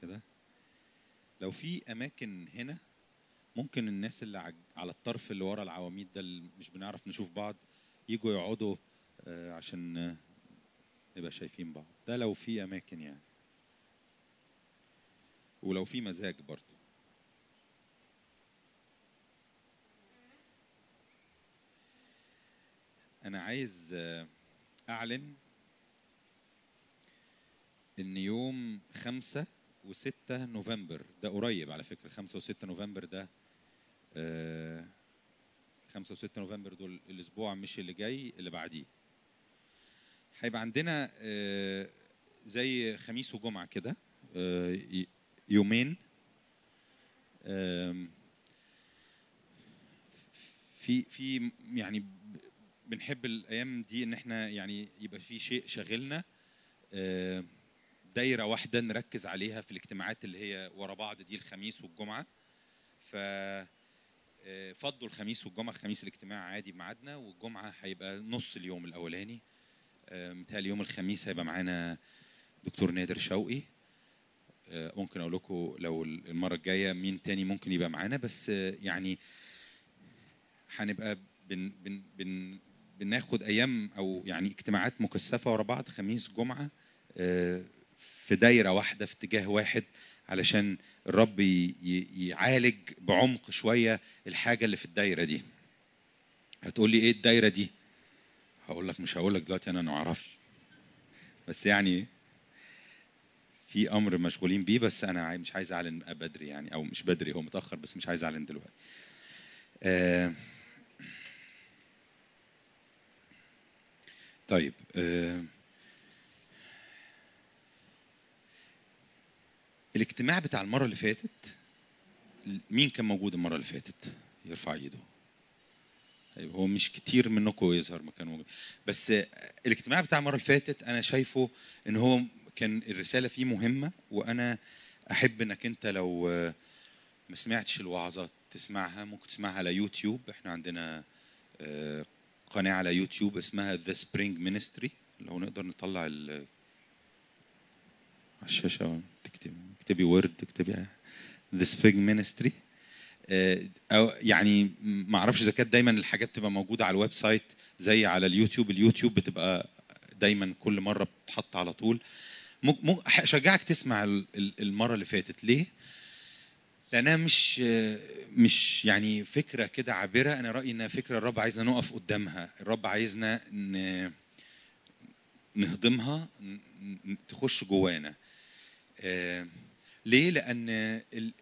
كده لو في اماكن هنا ممكن الناس اللي عج- على الطرف اللي ورا العواميد ده اللي مش بنعرف نشوف بعض يجوا يقعدوا آه، عشان آه، نبقى شايفين بعض ده لو في اماكن يعني ولو في مزاج برضه انا عايز آه، اعلن ان يوم خمسة وستة نوفمبر ده قريب على فكرة خمسة وستة نوفمبر ده آه، خمسة وستة نوفمبر دول الأسبوع مش اللي جاي اللي بعديه هيبقى عندنا آه، زي خميس وجمعة كده آه، ي- يومين آم، في في يعني ب- بنحب الايام دي ان احنا يعني يبقى في شيء شاغلنا آه، دايره واحده نركز عليها في الاجتماعات اللي هي ورا بعض دي الخميس والجمعه ف آه، فضوا الخميس والجمعه الخميس الاجتماع عادي بميعادنا والجمعه هيبقى نص اليوم الاولاني آه، متهيألي يوم الخميس هيبقى معانا دكتور نادر شوقي آه، ممكن اقول لكم لو المره الجايه مين تاني ممكن يبقى معانا بس آه، يعني هنبقى بن بن بن بناخد ايام او يعني اجتماعات مكثفه ورا بعض خميس جمعه آه، في دايره واحده في اتجاه واحد علشان الرب ي- ي- يعالج بعمق شويه الحاجه اللي في الدايره دي هتقول لي ايه الدايره دي هقول لك مش هقول لك دلوقتي انا ما اعرفش بس يعني في امر مشغولين بيه بس انا عاي- مش عايز اعلن بدري يعني او مش بدري هو متاخر بس مش عايز اعلن دلوقتي آه طيب آه الاجتماع بتاع المره اللي فاتت مين كان موجود المره اللي فاتت يرفع ايده طيب هو مش كتير منكم يظهر مكان موجود بس آه، الاجتماع بتاع المره اللي فاتت انا شايفه ان هو كان الرساله فيه مهمه وانا احب انك انت لو آه، ما سمعتش الوعظات تسمعها ممكن تسمعها على يوتيوب احنا عندنا آه، قناه على يوتيوب اسمها ذا سبرينج مينستري لو نقدر نطلع ال على الشاشه تكتبي اكتبي وورد اكتبي ذا سبرينج مينستري او يعني ما اعرفش اذا كانت دايما الحاجات بتبقى موجوده على الويب سايت زي على اليوتيوب اليوتيوب بتبقى دايما كل مره بتحط على طول ممكن ممكن- اشجعك تسمع ال- ال- المره اللي فاتت ليه لانها مش مش يعني فكره كده عابره انا رايي انها فكره الرب عايزنا نقف قدامها الرب عايزنا ن... نهضمها ن- ن- تخش جوانا آه، ليه لان ال-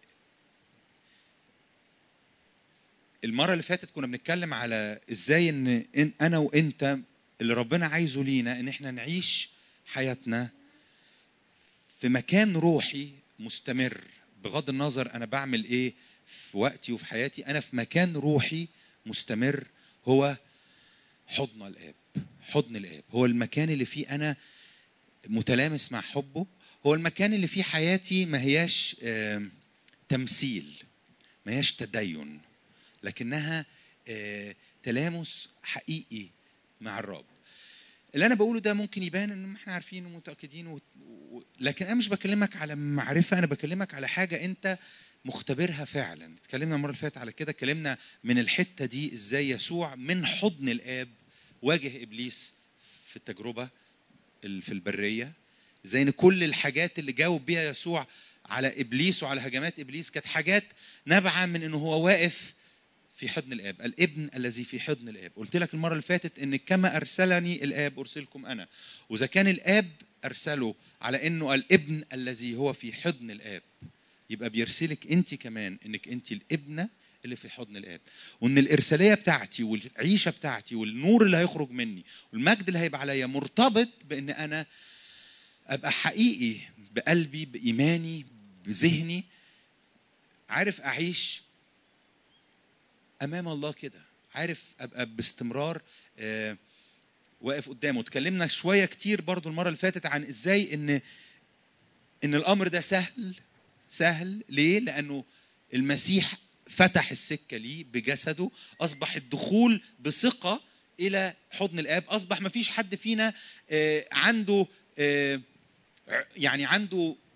المره اللي فاتت كنا بنتكلم على ازاي ان إن انا وانت اللي ربنا عايزه لينا ان احنا نعيش حياتنا في مكان روحي مستمر بغض النظر انا بعمل ايه في وقتي وفي حياتي انا في مكان روحي مستمر هو حضن الاب حضن الاب هو المكان اللي فيه انا متلامس مع حبه هو المكان اللي فيه حياتي ما هياش آم، تمثيل ما هياش تدين لكنها آه، تلامس حقيقي مع الرب اللي انا بقوله ده ممكن يبان ان احنا عارفين ومتاكدين و... و... لكن انا مش بكلمك على معرفه انا بكلمك على حاجه انت مختبرها فعلا اتكلمنا المره اللي فاتت على كده اتكلمنا من الحته دي ازاي يسوع من حضن الاب واجه ابليس في التجربه ال- في البريه زي ان كل الحاجات اللي جاوب بيها يسوع على ابليس وعلى هجمات ابليس كانت حاجات نابعه من انه هو واقف في حضن الاب الابن الذي في حضن الاب قلت لك المره اللي فاتت ان كما ارسلني الاب ارسلكم انا واذا كان الاب ارسله على انه الابن الذي هو في حضن الاب يبقى بيرسلك انت كمان انك انت الابنه اللي في حضن الاب وان الارساليه بتاعتي والعيشه بتاعتي والنور اللي هيخرج مني والمجد اللي هيبقى عليا مرتبط بان انا ابقى حقيقي بقلبي بايماني بذهني عارف اعيش امام الله كده عارف ابقى باستمرار آه، واقف قدامه اتكلمنا شويه كتير برضو المره اللي فاتت عن ازاي ان ان الامر ده سهل سهل ليه لانه المسيح فتح السكه ليه بجسده اصبح الدخول بثقه الى حضن الاب اصبح ما فيش حد فينا آه، عنده آه، يعني عنده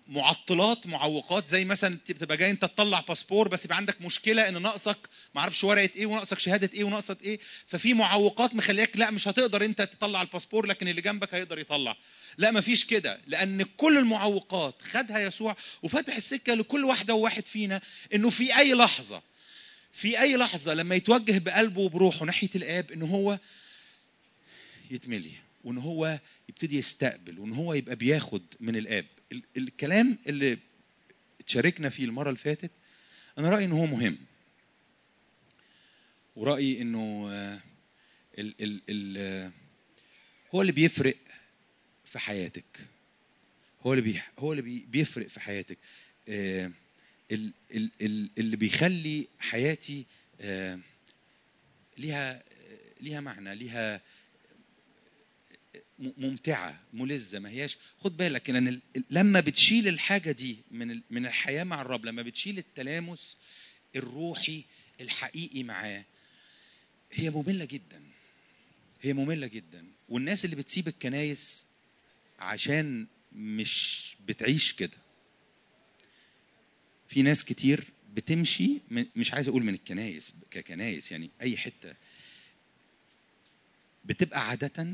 معطلات معوقات زي مثلا تبقى جاي انت تطلع باسبور بس يبقى عندك مشكله ان ناقصك ما اعرفش ورقه ايه وناقصك شهاده ايه وناقصك ايه ففي معوقات مخليك لا مش هتقدر انت تطلع الباسبور لكن اللي جنبك هيقدر يطلع لا ما فيش كده لان كل المعوقات خدها يسوع وفتح السكه لكل واحده وواحد فينا انه في اي لحظه في اي لحظه لما يتوجه بقلبه وبروحه ناحيه الاب ان هو يتملي وان هو يبتدي يستقبل وان هو يبقى بياخد من الاب ال- الكلام اللي اتشاركنا فيه المره اللي فاتت انا رايي ان هو مهم ورايي انه آه، ال ال ال آه، هو اللي بيفرق في حياتك هو اللي بي هو اللي بي بيفرق في حياتك آه، ال ال ال اللي بيخلي حياتي آه، ليها ليها معنى ليها م- ممتعه ملذه ما هياش خد بالك ان ال- ال- لما بتشيل الحاجه دي من ال- من الحياه مع الرب لما بتشيل التلامس الروحي الحقيقي معاه هي ممله جدا هي ممله جدا والناس اللي بتسيب الكنايس عشان مش بتعيش كده في ناس كتير بتمشي من مش عايز اقول من الكنايس ككنايس يعني اي حته بتبقى عاده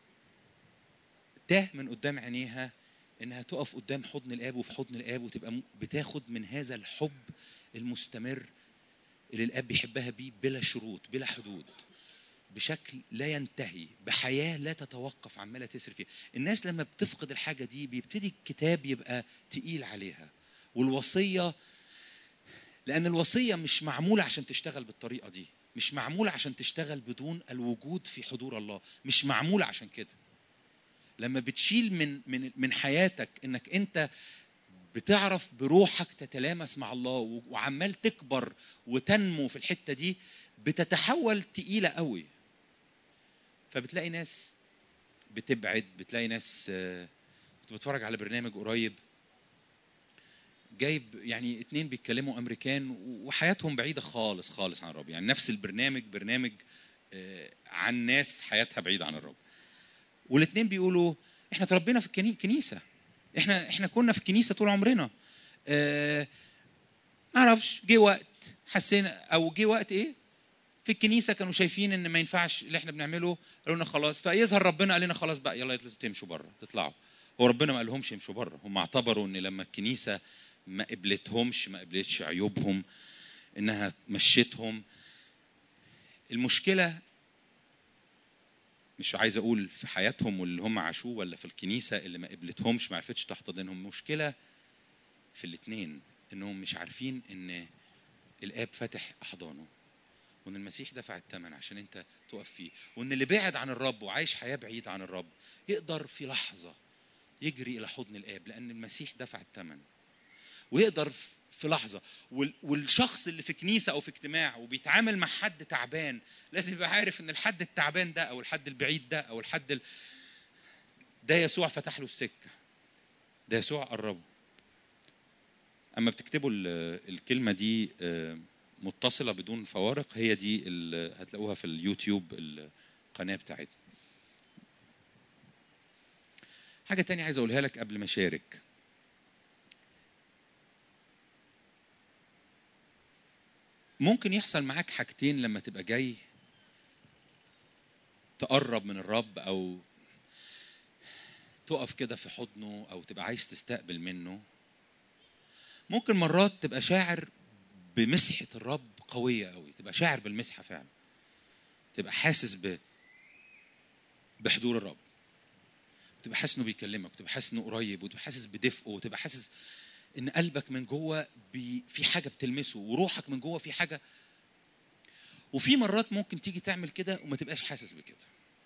تاه من قدام عينيها انها تقف قدام حضن الاب وفي حضن الاب وتبقى م- بتاخد من هذا الحب المستمر اللي الاب بيحبها بيه بلا شروط بلا حدود بشكل لا ينتهي بحياه لا تتوقف عماله تسري فيها الناس لما بتفقد الحاجه دي بيبتدي الكتاب يبقى تقيل عليها والوصيه لان الوصيه مش معموله عشان تشتغل بالطريقه دي مش معموله عشان تشتغل بدون الوجود في حضور الله مش معموله عشان كده لما بتشيل من من من حياتك انك انت بتعرف بروحك تتلامس مع الله و- وعمال تكبر وتنمو في الحته دي بتتحول تقيله قوي فبتلاقي ناس بتبعد بتلاقي ناس آه، كنت بتفرج على برنامج قريب جايب يعني اتنين بيتكلموا امريكان وحياتهم بعيده خالص خالص عن الرب يعني نفس البرنامج برنامج آه، عن ناس حياتها بعيده عن الرب والاثنين بيقولوا احنا تربينا في الكني- الكنيسه احنا احنا كنا في الكنيسه طول عمرنا اه ما اعرفش جه وقت حسينا او جه وقت ايه في الكنيسه كانوا شايفين ان ما ينفعش اللي احنا بنعمله قالوا لنا خلاص فيظهر ربنا قال لنا خلاص بقى يلا لازم تمشوا بره تطلعوا هو ربنا ما قالهمش يمشوا بره هم اعتبروا ان لما الكنيسه ما قبلتهمش ما قبلتش عيوبهم انها مشيتهم المشكله مش عايز اقول في حياتهم واللي هم عاشوه ولا في الكنيسه اللي ما قبلتهمش ما عرفتش تحتضنهم مشكله في الاثنين انهم مش عارفين ان الاب فاتح احضانه وان المسيح دفع الثمن عشان انت تقف فيه وان اللي بعد عن الرب وعايش حياه بعيد عن الرب يقدر في لحظه يجري الى حضن الاب لان المسيح دفع الثمن ويقدر في لحظه وال- والشخص اللي في كنيسه او في اجتماع وبيتعامل مع حد تعبان لازم يبقى عارف ان الحد التعبان ده او الحد البعيد ده او الحد ال... ده يسوع فتح له السكه ده يسوع قربه اما بتكتبوا ال- الكلمه دي آه، متصله بدون فوارق هي دي ال- هتلاقوها في اليوتيوب القناه بتاعتنا حاجه تانية عايز اقولها لك قبل ما اشارك ممكن يحصل معاك حاجتين لما تبقى جاي تقرب من الرب او تقف كده في حضنه او تبقى عايز تستقبل منه ممكن مرات تبقى شاعر بمسحه الرب قويه قوي تبقى شاعر بالمسحه فعلا تبقى حاسس ب بحضور الرب تبقى حاسس انه بيكلمك وتبقى حاسس انه قريب وتبقى حاسس بدفئه وتبقى حاسس ان قلبك من جوه بي في حاجه بتلمسه وروحك من جوه في حاجه وفي مرات ممكن تيجي تعمل كده وما تبقاش حاسس بكده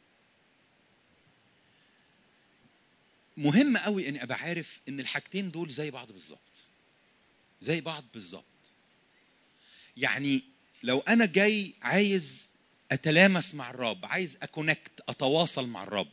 مهم قوي اني ابقى عارف ان الحاجتين دول زي بعض بالظبط زي بعض بالظبط يعني لو انا جاي عايز اتلامس مع الرب عايز اكونكت اتواصل مع الرب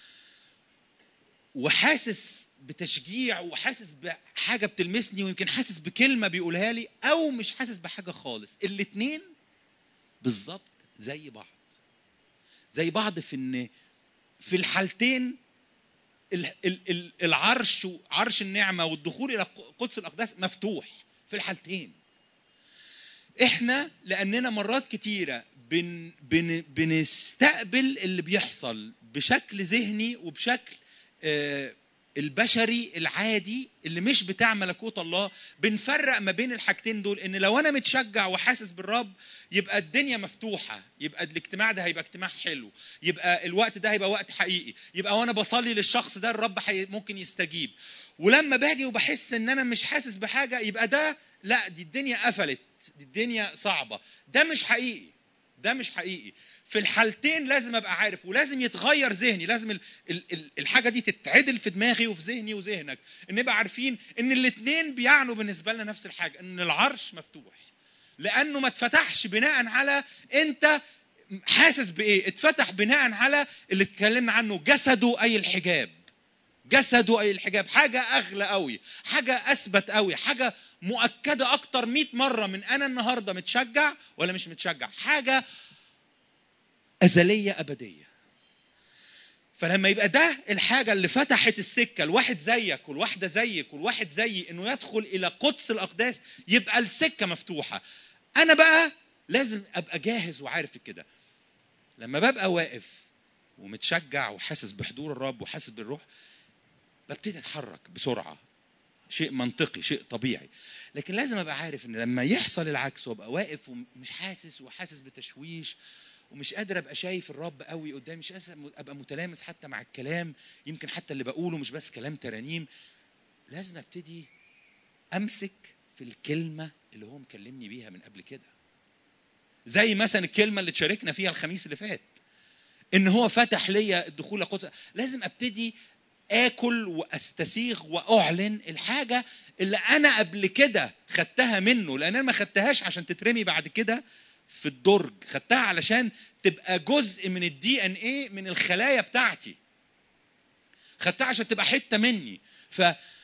وحاسس بتشجيع وحاسس بحاجه بتلمسني ويمكن حاسس بكلمه بيقولها لي او مش حاسس بحاجه خالص الاتنين بالظبط زي بعض زي بعض في ان في الحالتين ال- ال- ال- العرش عرش النعمه والدخول الى قدس الاقداس مفتوح في الحالتين احنا لاننا مرات كتيره بن بن بنستقبل اللي بيحصل بشكل ذهني وبشكل آه، البشري العادي اللي مش بتاع ملكوت الله بنفرق ما بين الحاجتين دول ان لو انا متشجع وحاسس بالرب يبقى الدنيا مفتوحه يبقى الاجتماع ده هيبقى اجتماع حلو يبقى الوقت ده هيبقى وقت حقيقي يبقى وانا بصلي للشخص ده الرب حي... ممكن يستجيب ولما باجي وبحس ان انا مش حاسس بحاجه يبقى ده لا دي الدنيا قفلت دي الدنيا صعبه ده مش حقيقي ده مش حقيقي في الحالتين لازم ابقى عارف ولازم يتغير ذهني لازم ال- ال- ال- الحاجه دي تتعدل في دماغي وفي ذهني وذهنك ان نبقى عارفين ان الاثنين بيعنوا بالنسبه لنا نفس الحاجه ان العرش مفتوح لانه ما اتفتحش بناء على انت حاسس بايه اتفتح بناء على اللي اتكلمنا عنه جسده اي الحجاب جسده اي الحجاب حاجه اغلى قوي حاجه اثبت قوي حاجه مؤكده اكتر 100 مره من انا النهارده متشجع ولا مش متشجع حاجه ازليه ابديه فلما يبقى ده الحاجه اللي فتحت السكه لواحد زيك والواحده زيك والواحد زيي انه يدخل الى قدس الاقداس يبقى السكه مفتوحه انا بقى لازم ابقى جاهز وعارف كده لما ببقى واقف ومتشجع وحاسس بحضور الرب وحاسس بالروح ببتدي اتحرك بسرعه شيء منطقي شيء طبيعي لكن لازم ابقى عارف ان لما يحصل العكس وابقى واقف ومش حاسس وحاسس بتشويش ومش قادر ابقى شايف الرب قوي قدامي مش قادر ابقى متلامس حتى مع الكلام يمكن حتى اللي بقوله مش بس كلام ترانيم لازم ابتدي امسك في الكلمه اللي هو مكلمني بيها من قبل كده زي مثلا الكلمه اللي تشاركنا فيها الخميس اللي فات ان هو فتح ليا الدخول لقدس لازم ابتدي اكل واستسيغ واعلن الحاجه اللي انا قبل كده خدتها منه لان انا ما خدتهاش عشان تترمي بعد كده في الدرج خدتها علشان تبقى جزء من الدي ان ايه من الخلايا بتاعتي خدتها عشان تبقى حته مني ف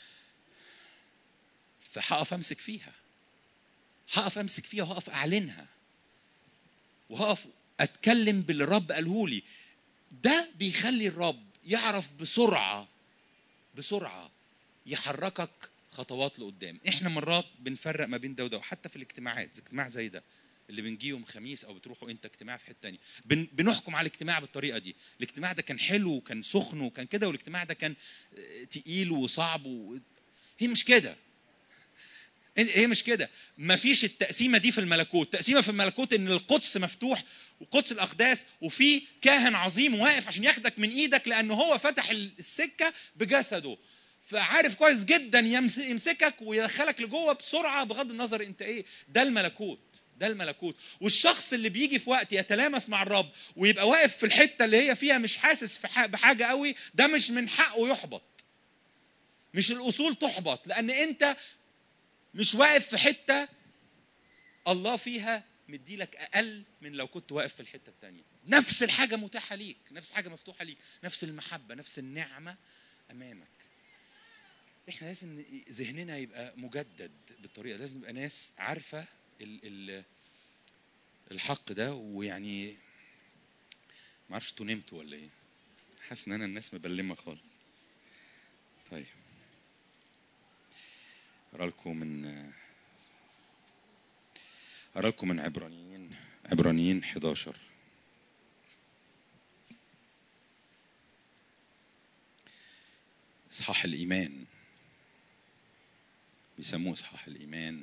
فهقف امسك فيها هقف امسك فيها وهقف اعلنها وهقف اتكلم باللي الرب قاله لي ده بيخلي الرب يعرف بسرعه بسرعه يحركك خطوات لقدام احنا مرات بنفرق ما بين ده وده وحتى في الاجتماعات اجتماع زي ده اللي بنجي يوم خميس او بتروحوا انت اجتماع في حته تانية بن بنحكم على الاجتماع بالطريقه دي الاجتماع ده كان حلو وكان سخن وكان كده والاجتماع ده كان آه، تقيل وصعب و... هي مش كده هي مش كده مفيش التقسيمه دي في الملكوت التقسيمه في الملكوت ان القدس مفتوح وقدس الاقداس وفي كاهن عظيم واقف عشان ياخدك من ايدك لانه هو فتح السكه بجسده فعارف كويس جدا يمس- يمسكك ويدخلك لجوه بسرعه بغض النظر انت ايه ده الملكوت ده الملكوت والشخص اللي بيجي في وقت يتلامس مع الرب ويبقى واقف في الحته اللي هي فيها مش حاسس في ح- بحاجه قوي ده مش من حقه يحبط مش الاصول تحبط لان انت مش واقف في حته الله فيها مديلك اقل من لو كنت واقف في الحته الثانيه نفس الحاجه متاحه ليك نفس الحاجه مفتوحه ليك نفس المحبه نفس النعمه امامك احنا لازم ن- ذهننا يبقى مجدد بالطريقه لازم نبقى ناس عارفه ال ال الحق ده ويعني ما اعرفش انتوا نمتوا ولا ايه حاسس ان انا الناس مبلمه خالص طيب اقرا لكم من اقرا لكم من عبرانيين عبرانيين 11 اصحاح الايمان بيسموه اصحاح الايمان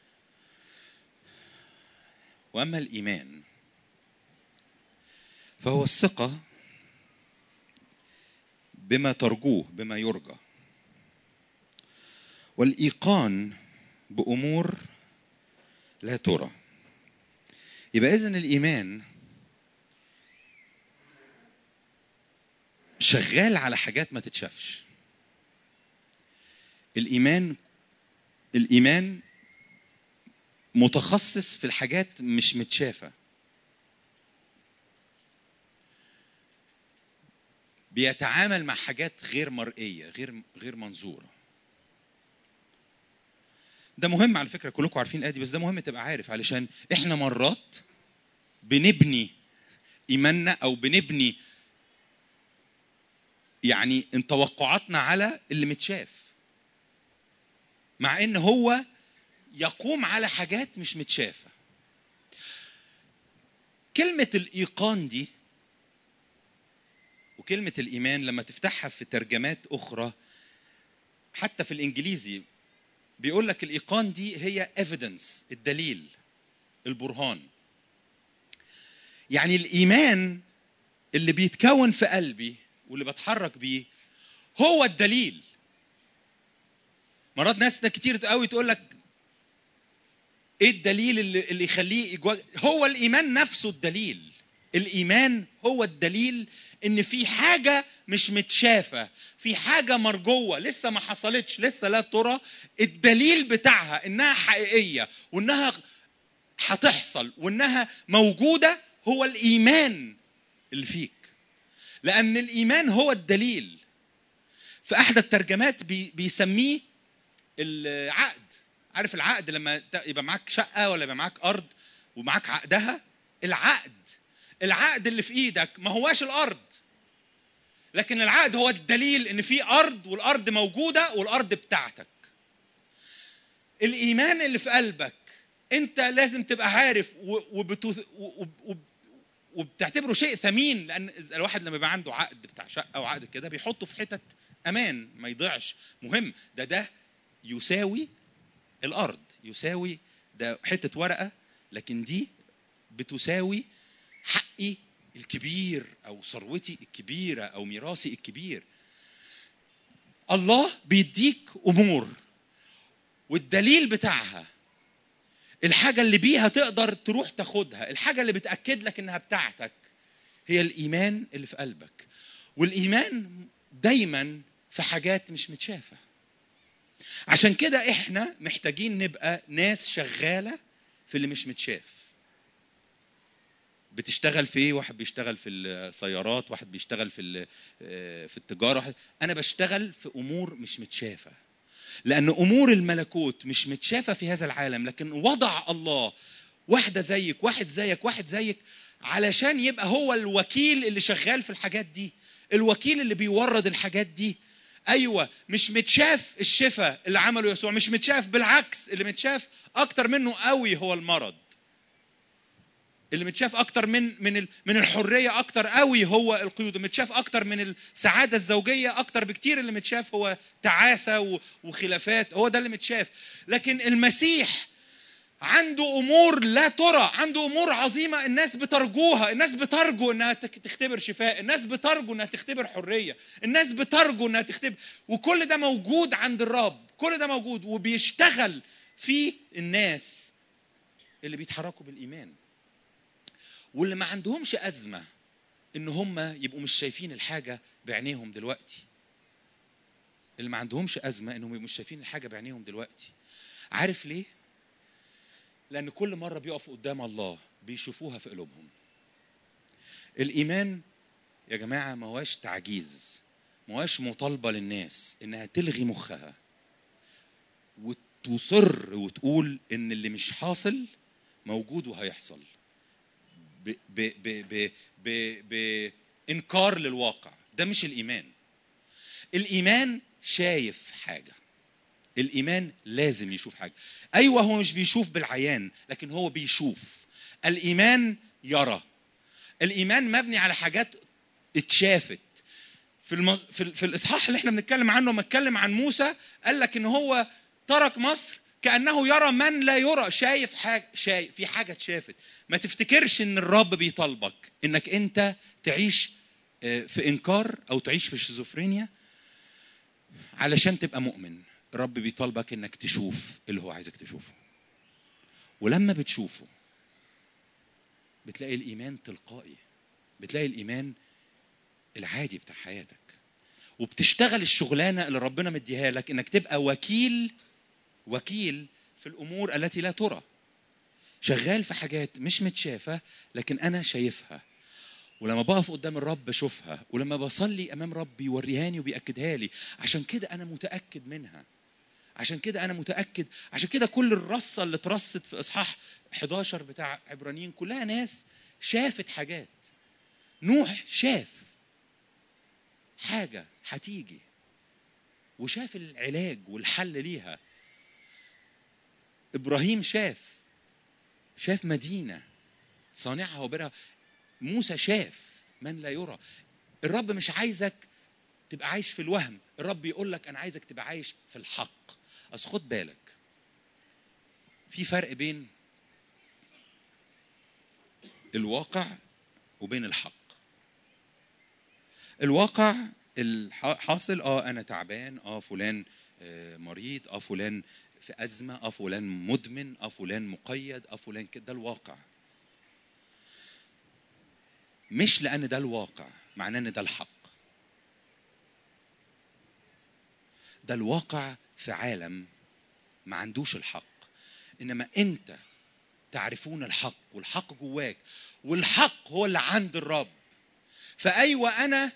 واما الايمان فهو الثقه بما ترجوه بما يرجى والايقان بامور لا ترى يبقى اذن الايمان شغال على حاجات ما تتشافش الايمان الايمان متخصص في الحاجات مش متشافه بيتعامل مع حاجات غير مرئيه غير غير منظوره ده مهم على فكره كلكم عارفين الآية دي بس ده مهم تبقى عارف علشان احنا مرات بنبني ايماننا او بنبني يعني ان توقعاتنا على اللي متشاف مع ان هو يقوم على حاجات مش متشافه كلمه الايقان دي وكلمه الايمان لما تفتحها في ترجمات اخرى حتى في الانجليزي بيقول لك الايقان دي هي evidence الدليل البرهان يعني الايمان اللي بيتكون في قلبي واللي بتحرك بيه هو الدليل مرات ناس كتير قوي تقول لك ايه الدليل اللي, اللي يخليه يجوا... هو الايمان نفسه الدليل الايمان هو الدليل ان في حاجه مش متشافه في حاجه مرجوه لسه ما حصلتش لسه لا ترى الدليل بتاعها انها حقيقيه وانها هتحصل وانها موجوده هو الايمان اللي فيك لان الايمان هو الدليل في احدى الترجمات بي بيسميه العقد عارف العقد لما يبقى معاك شقه ولا يبقى معاك ارض ومعاك عقدها العقد العقد اللي في ايدك ما هواش الارض لكن العقد هو الدليل ان في ارض والارض موجوده والارض بتاعتك الايمان اللي في قلبك انت لازم تبقى عارف وبتث... وبتعتبره شيء ثمين لان الواحد لما يبقى عنده عقد بتاع شقه وعقد كده بيحطه في حتت امان ما يضيعش مهم ده ده يساوي الارض يساوي ده حته ورقه لكن دي بتساوي حقي الكبير او ثروتي الكبيره او ميراثي الكبير الله بيديك امور والدليل بتاعها الحاجه اللي بيها تقدر تروح تاخدها الحاجه اللي بتاكد لك انها بتاعتك هي الايمان اللي في قلبك والايمان دايما في حاجات مش متشافه عشان كده احنا محتاجين نبقى ناس شغاله في اللي مش متشاف بتشتغل في ايه واحد بيشتغل في السيارات واحد بيشتغل في في التجاره واحد انا بشتغل في امور مش متشافه لان امور الملكوت مش متشافه في هذا العالم لكن وضع الله واحده زيك واحد زيك واحد زيك علشان يبقى هو الوكيل اللي شغال في الحاجات دي الوكيل اللي بيورد الحاجات دي ايوه مش متشاف الشفاء اللي عمله يسوع مش متشاف بالعكس اللي متشاف اكتر منه قوي هو المرض اللي متشاف اكتر من من من الحريه اكتر قوي هو القيود متشاف اكتر من السعاده الزوجيه اكتر بكتير اللي متشاف هو تعاسه وخلافات هو ده اللي متشاف لكن المسيح عنده امور لا ترى عنده امور عظيمه الناس بترجوها الناس بترجو انها تختبر شفاء الناس بترجو انها تختبر حريه الناس بترجو انها تختبر وكل ده موجود عند الرب كل ده موجود وبيشتغل في الناس اللي بيتحركوا بالايمان واللي ما عندهمش ازمه ان هم يبقوا مش شايفين الحاجه بعينيهم دلوقتي اللي ما عندهمش ازمه انهم يبقوا مش شايفين الحاجه بعينيهم دلوقتي عارف ليه لان كل مره بيقفوا قدام الله بيشوفوها في قلوبهم الايمان يا جماعه ما هواش تعجيز ما هواش مطالبه للناس انها تلغي مخها وتصر وتقول ان اللي مش حاصل موجود وهيحصل ب ب ب ب بانكار للواقع ده مش الايمان الايمان شايف حاجه الايمان لازم يشوف حاجه ايوه هو مش بيشوف بالعيان لكن هو بيشوف الايمان يرى الايمان مبني على حاجات اتشافت في الم... في, ال... في الاصحاح اللي احنا بنتكلم عنه لما اتكلم عن موسى قال لك ان هو ترك مصر كانه يرى من لا يرى شايف حاجه شايف في حاجه اتشافت ما تفتكرش ان الرب بيطالبك انك انت تعيش في انكار او تعيش في شيزوفرينيا علشان تبقى مؤمن الرب بيطالبك انك تشوف اللي هو عايزك تشوفه ولما بتشوفه بتلاقي الايمان تلقائي بتلاقي الايمان العادي بتاع حياتك وبتشتغل الشغلانه اللي ربنا مديها لك انك تبقى وكيل وكيل في الامور التي لا ترى شغال في حاجات مش متشافه لكن انا شايفها ولما بقف قدام الرب بشوفها ولما بصلي امام ربي يوريهاني وبياكدها لي عشان كده انا متاكد منها عشان كده انا متاكد عشان كده كل الرصه اللي اترصت في اصحاح 11 بتاع عبرانيين كلها ناس شافت حاجات نوح شاف حاجه هتيجي وشاف العلاج والحل ليها ابراهيم شاف شاف مدينه صانعها وبرها موسى شاف من لا يرى الرب مش عايزك تبقى عايش في الوهم الرب يقول لك انا عايزك تبقى عايش في الحق اصل خد بالك في فرق بين الواقع وبين الحق الواقع الحاصل اه انا تعبان اه فلان آه مريض اه فلان في ازمه اه فلان مدمن اه فلان مقيد اه فلان كده ده الواقع مش لان ده الواقع معناه ان ده الحق ده الواقع في عالم ما عندوش الحق انما انت تعرفون الحق والحق جواك والحق هو اللي عند الرب فايوه انا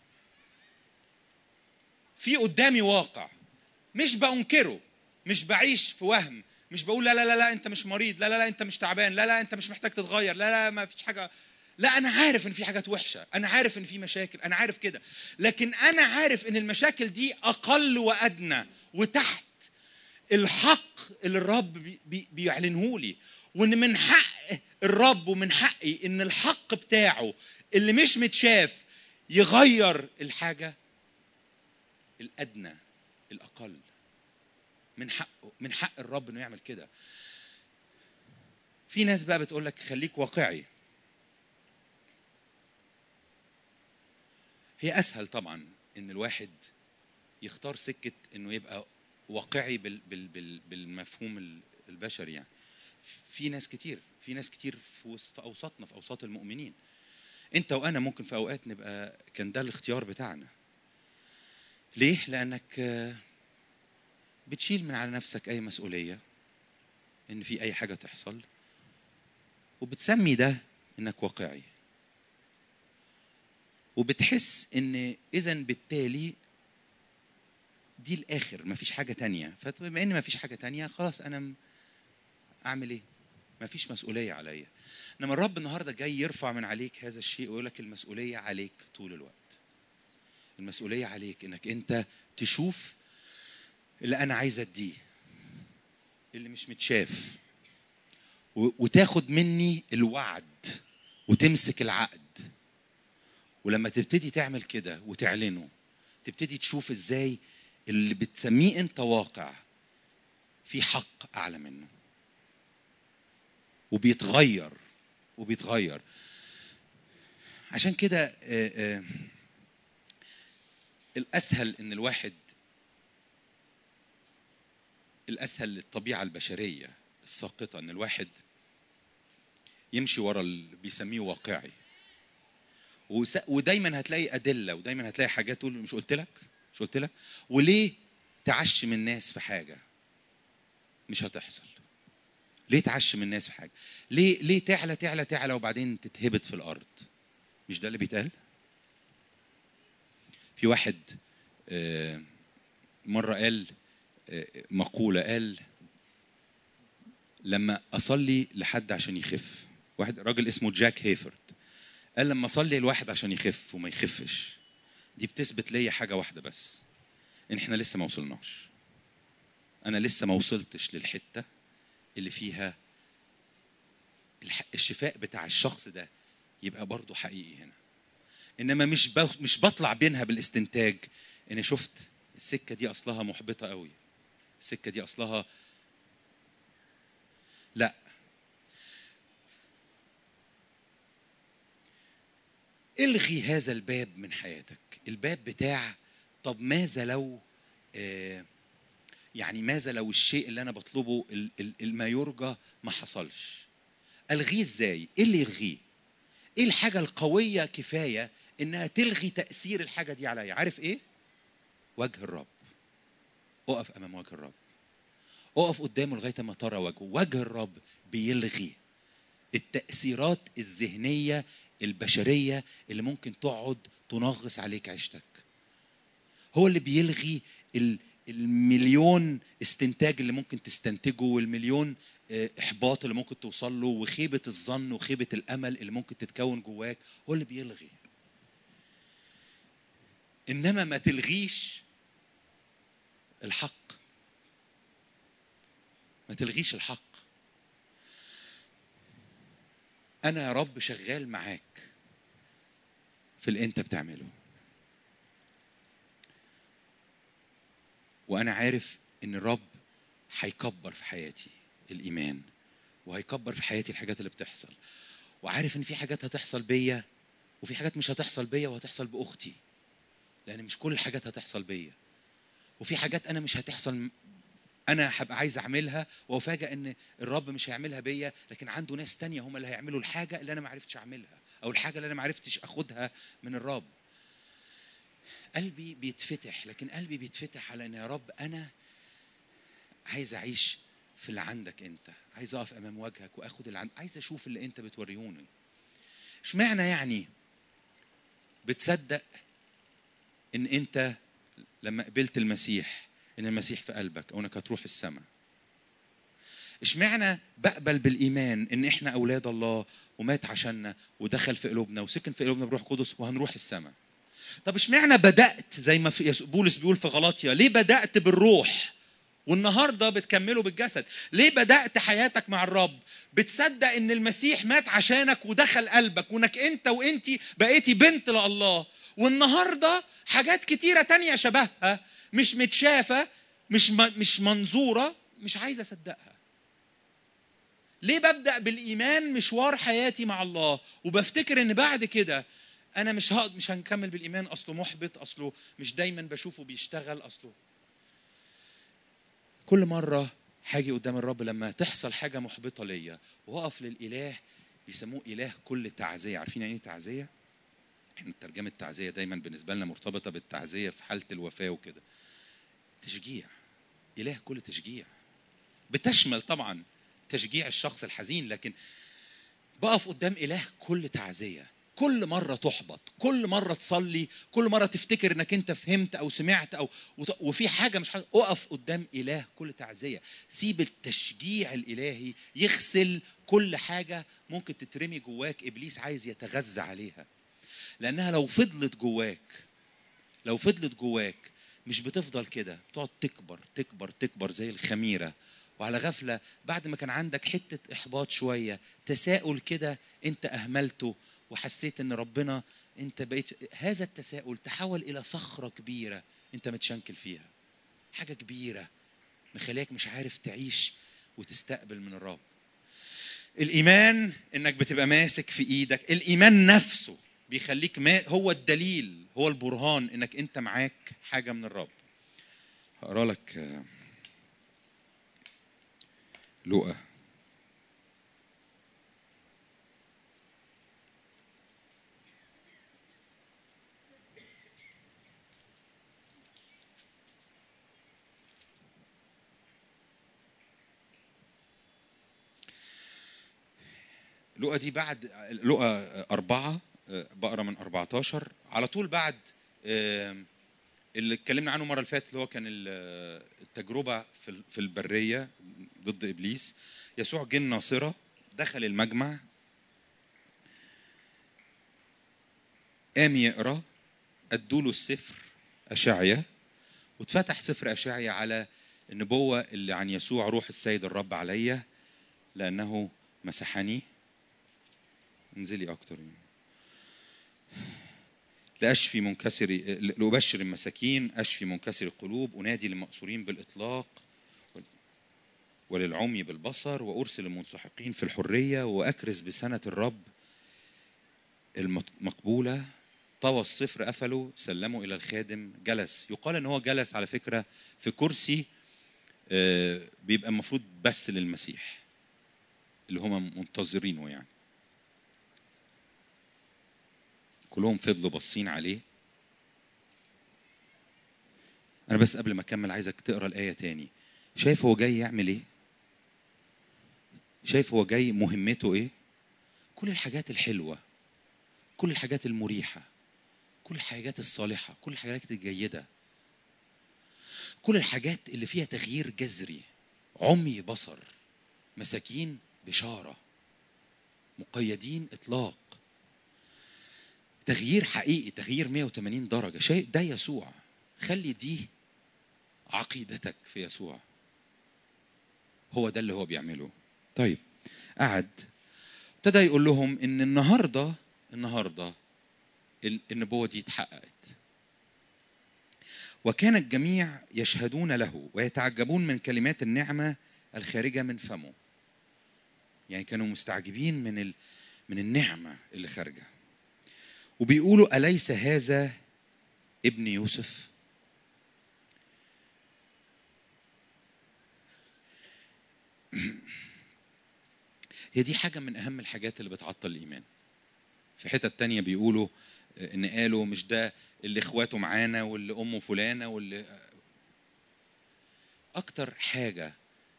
في قدامي واقع مش بنكره مش بعيش في وهم مش بقول لا لا لا لا انت مش مريض لا لا لا انت مش تعبان لا لا انت مش محتاج تتغير لا لا ما فيش حاجه لا انا عارف ان في حاجات وحشه انا عارف ان في مشاكل انا عارف كده لكن انا عارف ان المشاكل دي اقل وادنى وتحت الحق اللي الرب بي بي بيعلنه لي وان من حق الرب ومن حقي ان الحق بتاعه اللي مش متشاف يغير الحاجه الادنى الاقل من حقه من حق الرب انه يعمل كده في ناس بقى بتقول لك خليك واقعي هي اسهل طبعا ان الواحد يختار سكه انه يبقى واقعي بال بال بال بالمفهوم البشري يعني في ناس كتير في ناس كتير في, في اوساطنا في اوساط المؤمنين انت وانا ممكن في اوقات نبقى كان ده الاختيار بتاعنا ليه لانك بتشيل من على نفسك اي مسؤوليه ان في اي حاجه تحصل وبتسمي ده انك واقعي وبتحس ان اذا بالتالي دي الاخر مفيش حاجه تانية فبما ان مفيش حاجه تانية خلاص انا اعمل ايه مفيش مسؤوليه عليا انما الرب النهارده جاي يرفع من عليك هذا الشيء ويقول لك المسؤوليه عليك طول الوقت المسؤوليه عليك انك انت تشوف اللي انا عايز اديه اللي مش متشاف وتاخد مني الوعد وتمسك العقد ولما تبتدي تعمل كده وتعلنه تبتدي تشوف ازاي اللي بتسميه انت واقع في حق اعلى منه وبيتغير وبيتغير عشان كده الاسهل ان الواحد الاسهل للطبيعه البشريه الساقطه ان الواحد يمشي ورا اللي بيسميه واقعي ودايما هتلاقي ادله ودايما هتلاقي حاجات تقول مش قلت لك مش قلت لك وليه تعشم الناس في حاجه مش هتحصل ليه تعشم الناس في حاجه ليه ليه تعلى تعلى تعلى وبعدين تتهبط في الارض مش ده اللي بيتقال في واحد مره قال مقوله قال لما اصلي لحد عشان يخف واحد راجل اسمه جاك هيفرد قال لما اصلي الواحد عشان يخف وما يخفش دي بتثبت ليا حاجه واحده بس ان احنا لسه ما وصلناش انا لسه ما وصلتش للحته اللي فيها الشفاء بتاع الشخص ده يبقى برضه حقيقي هنا انما مش مش بطلع بينها بالاستنتاج ان شفت السكه دي اصلها محبطه قوي السكه دي اصلها لا الغي هذا الباب من حياتك الباب بتاع طب ماذا لو آه يعني ماذا لو الشيء اللي انا بطلبه ما يرجى ما حصلش الغيه ازاي ايه اللي يلغيه ايه الحاجه القويه كفايه انها تلغي تاثير الحاجه دي عليا عارف ايه وجه الرب اقف امام وجه الرب اقف قدامه لغايه ما ترى وجهه وجه الرب بيلغي التاثيرات الذهنيه البشريه اللي ممكن تقعد تنغص عليك عيشتك هو اللي بيلغي المليون استنتاج اللي ممكن تستنتجه والمليون احباط اللي ممكن توصل له وخيبه الظن وخيبه الامل اللي ممكن تتكون جواك هو اللي بيلغي انما ما تلغيش الحق ما تلغيش الحق انا يا رب شغال معاك في اللي انت بتعمله وانا عارف ان الرب هيكبر في حياتي الايمان وهيكبر في حياتي الحاجات اللي بتحصل وعارف ان في حاجات هتحصل بيا وفي حاجات مش هتحصل بيا وهتحصل باختي لان مش كل الحاجات هتحصل بيا وفي حاجات انا مش هتحصل انا هبقى عايز اعملها وافاجئ ان الرب مش هيعملها بيا لكن عنده ناس تانية هم اللي هيعملوا الحاجه اللي انا ما عرفتش اعملها او الحاجه اللي انا ما عرفتش اخدها من الرب قلبي بيتفتح لكن قلبي بيتفتح على ان يا رب انا عايز اعيش في اللي عندك انت عايز اقف امام وجهك واخد اللي عندك عايز اشوف اللي انت بتوريهوني اشمعنى يعني بتصدق ان انت لما قبلت المسيح ان المسيح في قلبك او انك هتروح السماء اشمعنى بقبل بالايمان ان احنا اولاد الله ومات عشاننا ودخل في قلوبنا وسكن في قلوبنا بروح قدس وهنروح السماء طب اشمعنى بدات زي ما في بولس بيقول في غلاطيا ليه بدات بالروح والنهارده بتكمله بالجسد ليه بدات حياتك مع الرب بتصدق ان المسيح مات عشانك ودخل قلبك وانك انت وانتي بقيتي بنت لله والنهارده حاجات كتيره تانية شبهها مش متشافه مش مش منظوره مش عايز اصدقها ليه ببدا بالايمان مشوار حياتي مع الله وبفتكر ان بعد كده انا مش هقد مش هنكمل بالايمان اصله محبط اصله مش دايما بشوفه بيشتغل اصله كل مره هاجي قدام الرب لما تحصل حاجه محبطه ليا واقف للاله بيسموه اله كل تعزيه عارفين يعني ايه تعزيه احنا ترجمه تعزيه دايما بالنسبه لنا مرتبطه بالتعزيه في حاله الوفاه وكده تشجيع اله كل تشجيع بتشمل طبعا تشجيع الشخص الحزين لكن بقف قدام اله كل تعزيه كل مرة تحبط كل مرة تصلي كل مرة تفتكر انك انت فهمت او سمعت او وفي حاجة مش حاجة اقف قدام اله كل تعزية سيب التشجيع الالهي يغسل كل حاجة ممكن تترمي جواك ابليس عايز يتغذى عليها لانها لو فضلت جواك لو فضلت جواك مش بتفضل كده بتقعد تكبر تكبر تكبر زي الخميرة وعلى غفلة بعد ما كان عندك حتة إحباط شوية تساؤل كده أنت أهملته وحسيت ان ربنا انت بقيت هذا التساؤل تحول الى صخره كبيره انت متشنكل فيها حاجه كبيره مخليك مش عارف تعيش وتستقبل من الرب الايمان انك بتبقى ماسك في ايدك الايمان نفسه بيخليك ما هو الدليل هو البرهان انك انت معاك حاجه من الرب هقرا لك لقى لقى دي بعد لقى أربعة بقرا من 14 على طول بعد اللي اتكلمنا عنه المره اللي فاتت اللي هو كان التجربه في في البريه ضد ابليس يسوع جه الناصره دخل المجمع قام يقرا ادوا له السفر اشعيا واتفتح سفر اشعيا على النبوه اللي عن يسوع روح السيد الرب عليا لانه مسحني انزلي اكتر لاشفي منكسر لابشر المساكين اشفي منكسر القلوب انادي للمأسورين بالاطلاق وللعمي بالبصر وارسل المنسحقين في الحريه واكرز بسنه الرب المقبوله طوى الصفر قفله سلمه الى الخادم جلس يقال ان هو جلس على فكره في كرسي بيبقى المفروض بس للمسيح اللي هم منتظرينه يعني كلهم فضلوا باصين عليه انا بس قبل ما اكمل عايزك تقرا الايه تاني شايف هو جاي يعمل ايه شايف هو جاي مهمته ايه كل الحاجات الحلوه كل الحاجات المريحه كل الحاجات الصالحه كل الحاجات الجيده كل الحاجات اللي فيها تغيير جذري عمي بصر مساكين بشاره مقيدين اطلاق تغيير حقيقي تغيير 180 درجه شيء ده يسوع خلي دي عقيدتك في يسوع هو ده اللي هو بيعمله طيب قعد ابتدى يقول لهم ان النهارده النهارده النبوه دي اتحققت وكان الجميع يشهدون له ويتعجبون من كلمات النعمه الخارجه من فمه يعني كانوا مستعجبين من ال... من النعمه اللي خارجه وبيقولوا اليس هذا ابن يوسف هي دي حاجه من اهم الحاجات اللي بتعطل الايمان في حتة تانية بيقولوا ان قالوا مش ده اللي اخواته معانا واللي امه فلانه واللي اكتر حاجه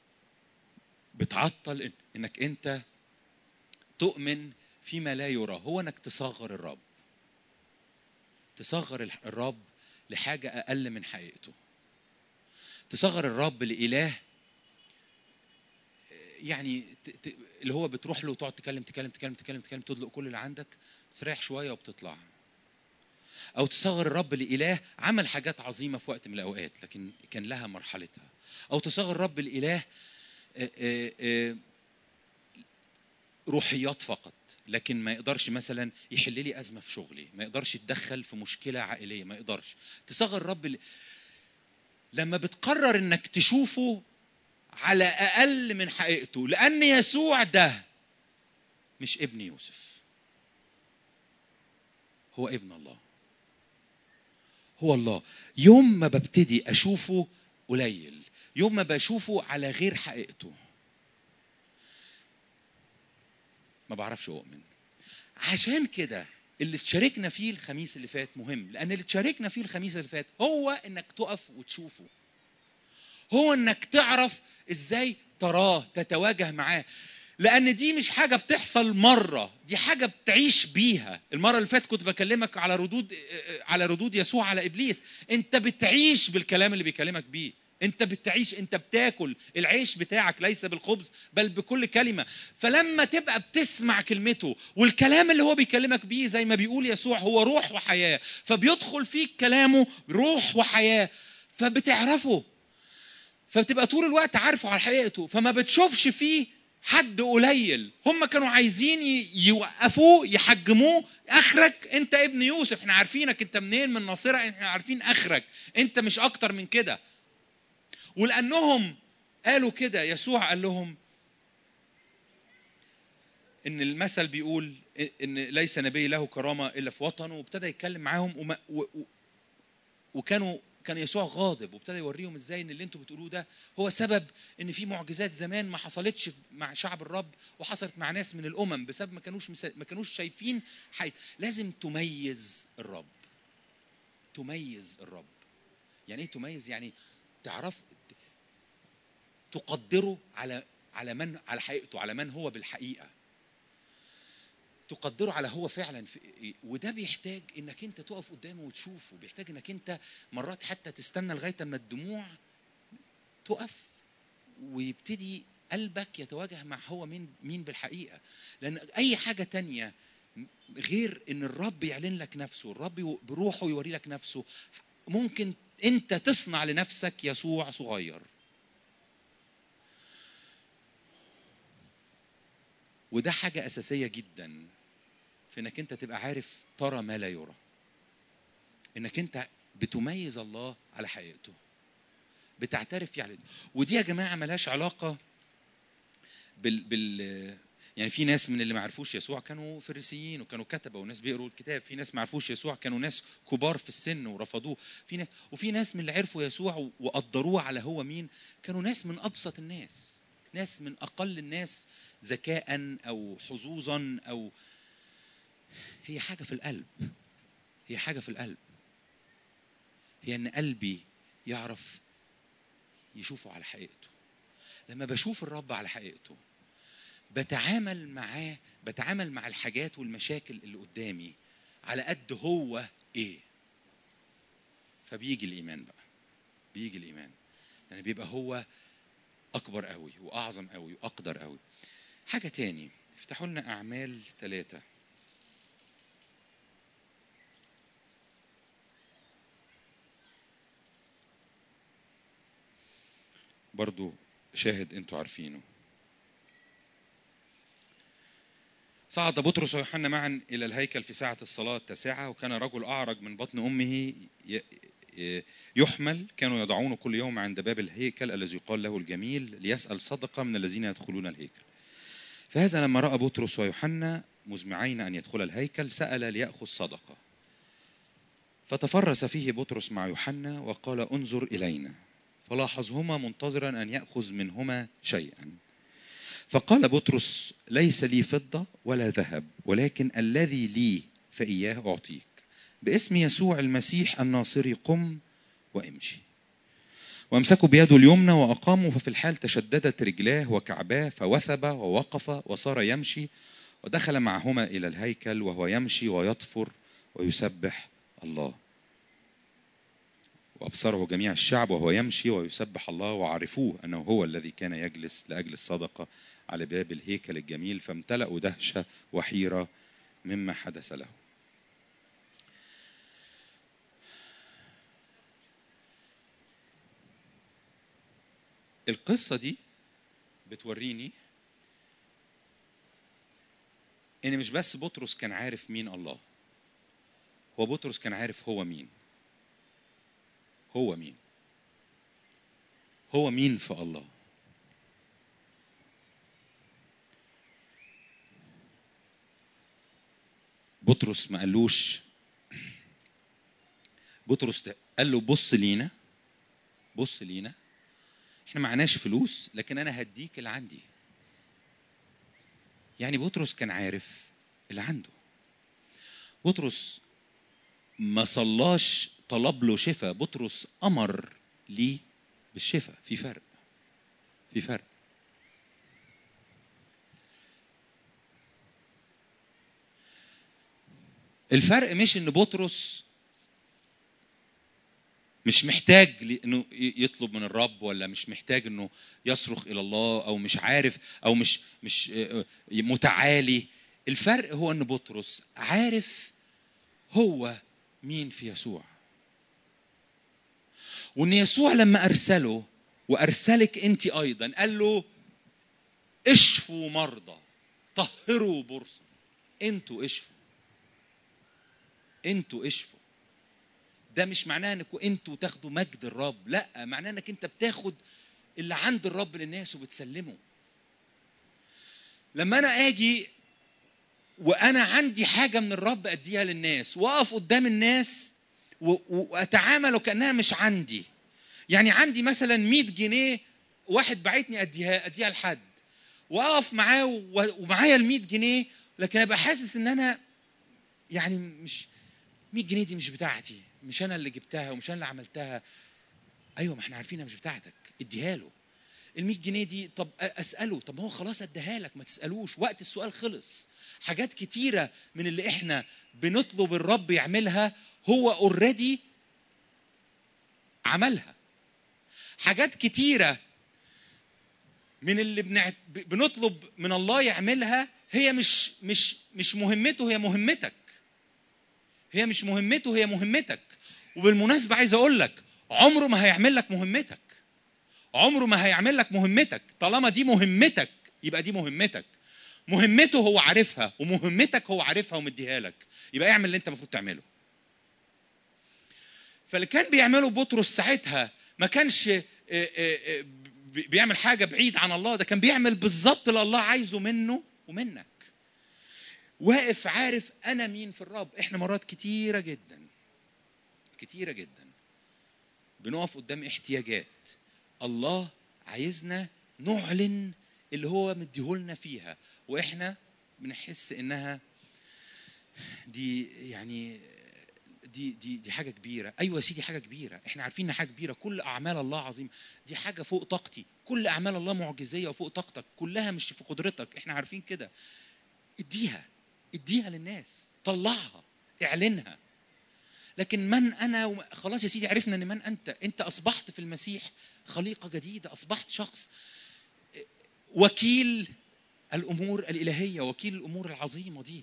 بتعطل انك انت تؤمن فيما لا يرى هو انك تصغر الرب تصغر الرب لحاجه اقل من حقيقته تصغر الرب لاله يعني اللي هو بتروح له وتقعد تكلم تكلم تكلم تكلم تكلم تدلق كل اللي عندك تستريح شويه وبتطلع او تصغر الرب لاله عمل حاجات عظيمه في وقت من الاوقات لكن كان لها مرحلتها او تصغر الرب الاله روحيات فقط لكن ما يقدرش مثلا يحل لي ازمه في شغلي ما يقدرش يتدخل في مشكله عائليه ما يقدرش تصغر الرب ل... لما بتقرر انك تشوفه على اقل من حقيقته لان يسوع ده مش ابن يوسف هو ابن الله هو الله يوم ما ببتدي اشوفه قليل يوم ما بشوفه على غير حقيقته ما بعرفش اؤمن عشان كده اللي تشاركنا فيه الخميس اللي فات مهم لان اللي تشاركنا فيه الخميس اللي فات هو انك تقف وتشوفه هو انك تعرف ازاي تراه تتواجه معاه لان دي مش حاجه بتحصل مره دي حاجه بتعيش بيها المره اللي فاتت كنت بكلمك على ردود على ردود يسوع على ابليس انت بتعيش بالكلام اللي بيكلمك بيه انت بتعيش انت بتاكل العيش بتاعك ليس بالخبز بل بكل كلمه فلما تبقى بتسمع كلمته والكلام اللي هو بيكلمك بيه زي ما بيقول يسوع هو روح وحياه فبيدخل فيك كلامه روح وحياه فبتعرفه فبتبقى طول الوقت عارفه على حقيقته فما بتشوفش فيه حد قليل هم كانوا عايزين يوقفوه يحجموه اخرك انت ابن يوسف احنا عارفينك انت منين من ناصره احنا عارفين اخرك انت مش اكتر من كده ولانهم قالوا كده يسوع قال لهم ان المثل بيقول ان ليس نبي له كرامه الا في وطنه وابتدى يتكلم معاهم وما و و وكانوا كان يسوع غاضب وابتدى يوريهم ازاي ان اللي انتوا بتقولوه ده هو سبب ان في معجزات زمان ما حصلتش مع شعب الرب وحصلت مع ناس من الامم بسبب ما كانوش ما كانوش شايفين حي... لازم تميز الرب تميز الرب يعني ايه تميز يعني تعرف تقدره على على من على حقيقته على من هو بالحقيقه تقدره على هو فعلا في وده بيحتاج انك انت تقف قدامه وتشوفه بيحتاج انك انت مرات حتى تستنى لغايه اما الدموع تقف ويبتدي قلبك يتواجه مع هو مين مين بالحقيقه لان اي حاجه تانية غير ان الرب يعلن لك نفسه الرب بروحه يوري لك نفسه ممكن انت تصنع لنفسك يسوع صغير وده حاجة أساسية جدا في إنك أنت تبقى عارف ترى ما لا يرى. إنك أنت بتميز الله على حقيقته. بتعترف يعني ودي يا جماعة ملهاش علاقة بال بال يعني في ناس من اللي ما عرفوش يسوع كانوا فريسيين وكانوا كتبه وناس بيقروا الكتاب في ناس ما عرفوش يسوع كانوا ناس كبار في السن ورفضوه في ناس وفي ناس من اللي عرفوا يسوع وقدروه على هو مين كانوا ناس من ابسط الناس ناس من اقل الناس ذكاء او حظوظا او هي حاجه في القلب هي حاجه في القلب هي ان قلبي يعرف يشوفه على حقيقته لما بشوف الرب على حقيقته بتعامل معاه بتعامل مع الحاجات والمشاكل اللي قدامي على قد هو ايه فبيجي الايمان بقى بيجي الايمان يعني بيبقى هو اكبر قوي واعظم قوي واقدر قوي حاجه تاني افتحوا لنا اعمال ثلاثة برضو شاهد انتوا عارفينه صعد بطرس ويوحنا معا الى الهيكل في ساعه الصلاه التاسعه وكان رجل اعرج من بطن امه ي- ي- يحمل كانوا يضعونه كل يوم عند باب الهيكل الذي يقال له الجميل ليسال صدقه من الذين يدخلون الهيكل فهذا لما راى بطرس ويوحنا مزمعين ان يدخل الهيكل سال لياخذ صدقه فتفرس فيه بطرس مع يوحنا وقال انظر الينا فلاحظهما منتظرا ان ياخذ منهما شيئا فقال بطرس ليس لي فضه ولا ذهب ولكن الذي لي فاياه اعطيك باسم يسوع المسيح الناصري قم وامشي وامسكوا بيده اليمنى واقاموا ففي الحال تشددت رجلاه وكعباه فوثب ووقف وصار يمشي ودخل معهما الى الهيكل وهو يمشي ويطفر ويسبح الله وابصره جميع الشعب وهو يمشي ويسبح الله وعرفوه انه هو الذي كان يجلس لاجل الصدقه على باب الهيكل الجميل فامتلأوا دهشه وحيره مما حدث له. القصه دي بتوريني ان مش بس بطرس كان عارف مين الله هو بطرس كان عارف هو مين هو مين هو مين في الله بطرس ما قالوش بطرس قال له بص لينا بص لينا احنا معناش فلوس لكن انا هديك اللي عندي يعني بطرس كان عارف اللي عنده بطرس ما صلاش طلب له شفاء بطرس امر ليه بالشفاء في فرق في فرق الفرق مش ان بطرس مش محتاج ل- انه ي- يطلب من الرب ولا مش محتاج انه يصرخ الى الله او مش عارف او مش مش آه، آه، متعالي الفرق هو ان بطرس عارف هو مين في يسوع وان يسوع لما ارسله وارسلك انت ايضا قال له اشفوا مرضى طهروا برصا انتوا اشفوا انتوا اشفوا ده مش معناه انكم انتوا تاخدوا مجد الرب لا معناه انك انت بتاخد اللي عند الرب للناس وبتسلمه لما انا اجي وانا عندي حاجه من الرب اديها للناس واقف قدام الناس و- و- واتعامل وكانها مش عندي يعني عندي مثلا 100 جنيه واحد بعتني اديها اديها لحد واقف معاه و- ومعايا ال 100 جنيه لكن ابقى حاسس ان انا يعني مش 100 جنيه دي مش بتاعتي مش انا اللي جبتها ومش انا اللي عملتها ايوه ما احنا عارفينها مش بتاعتك اديها له ال 100 جنيه دي طب اساله طب ما هو خلاص اديها لك ما تسالوش وقت السؤال خلص حاجات كتيره من اللي احنا بنطلب الرب يعملها هو اوريدي عملها حاجات كتيره من اللي بنعت... ب- بنطلب من الله يعملها هي مش مش مش مهمته هي مهمتك هي مش مهمته هي مهمتك وبالمناسبه عايز اقول لك عمره ما هيعمل لك مهمتك عمره ما هيعمل لك مهمتك طالما دي مهمتك يبقى دي مهمتك مهمته هو عارفها ومهمتك هو عارفها ومديها لك يبقى اعمل اللي انت المفروض تعمله فاللي كان بيعمله بطرس ساعتها ما كانش آه، آه، آه، بي- بيعمل حاجه بعيد عن الله ده كان بيعمل بالظبط اللي الله عايزه منه ومنك واقف عارف انا مين في الرب احنا مرات كتيره جدا كتيره جدا بنقف قدام احتياجات الله عايزنا نعلن اللي هو مديهولنا فيها واحنا بنحس انها دي يعني دي دي دي حاجه كبيره ايوه يا سيدي حاجه كبيره احنا عارفين انها حاجه كبيره كل اعمال الله عظيمه دي حاجه فوق طاقتي كل اعمال الله معجزيه وفوق طاقتك كلها مش في قدرتك احنا عارفين كده اديها اديها للناس طلعها اعلنها لكن من انا وم- خلاص يا سيدي عرفنا ان من انت انت اصبحت في المسيح خليقه جديده اصبحت شخص وكيل الامور الالهيه وكيل الامور العظيمه دي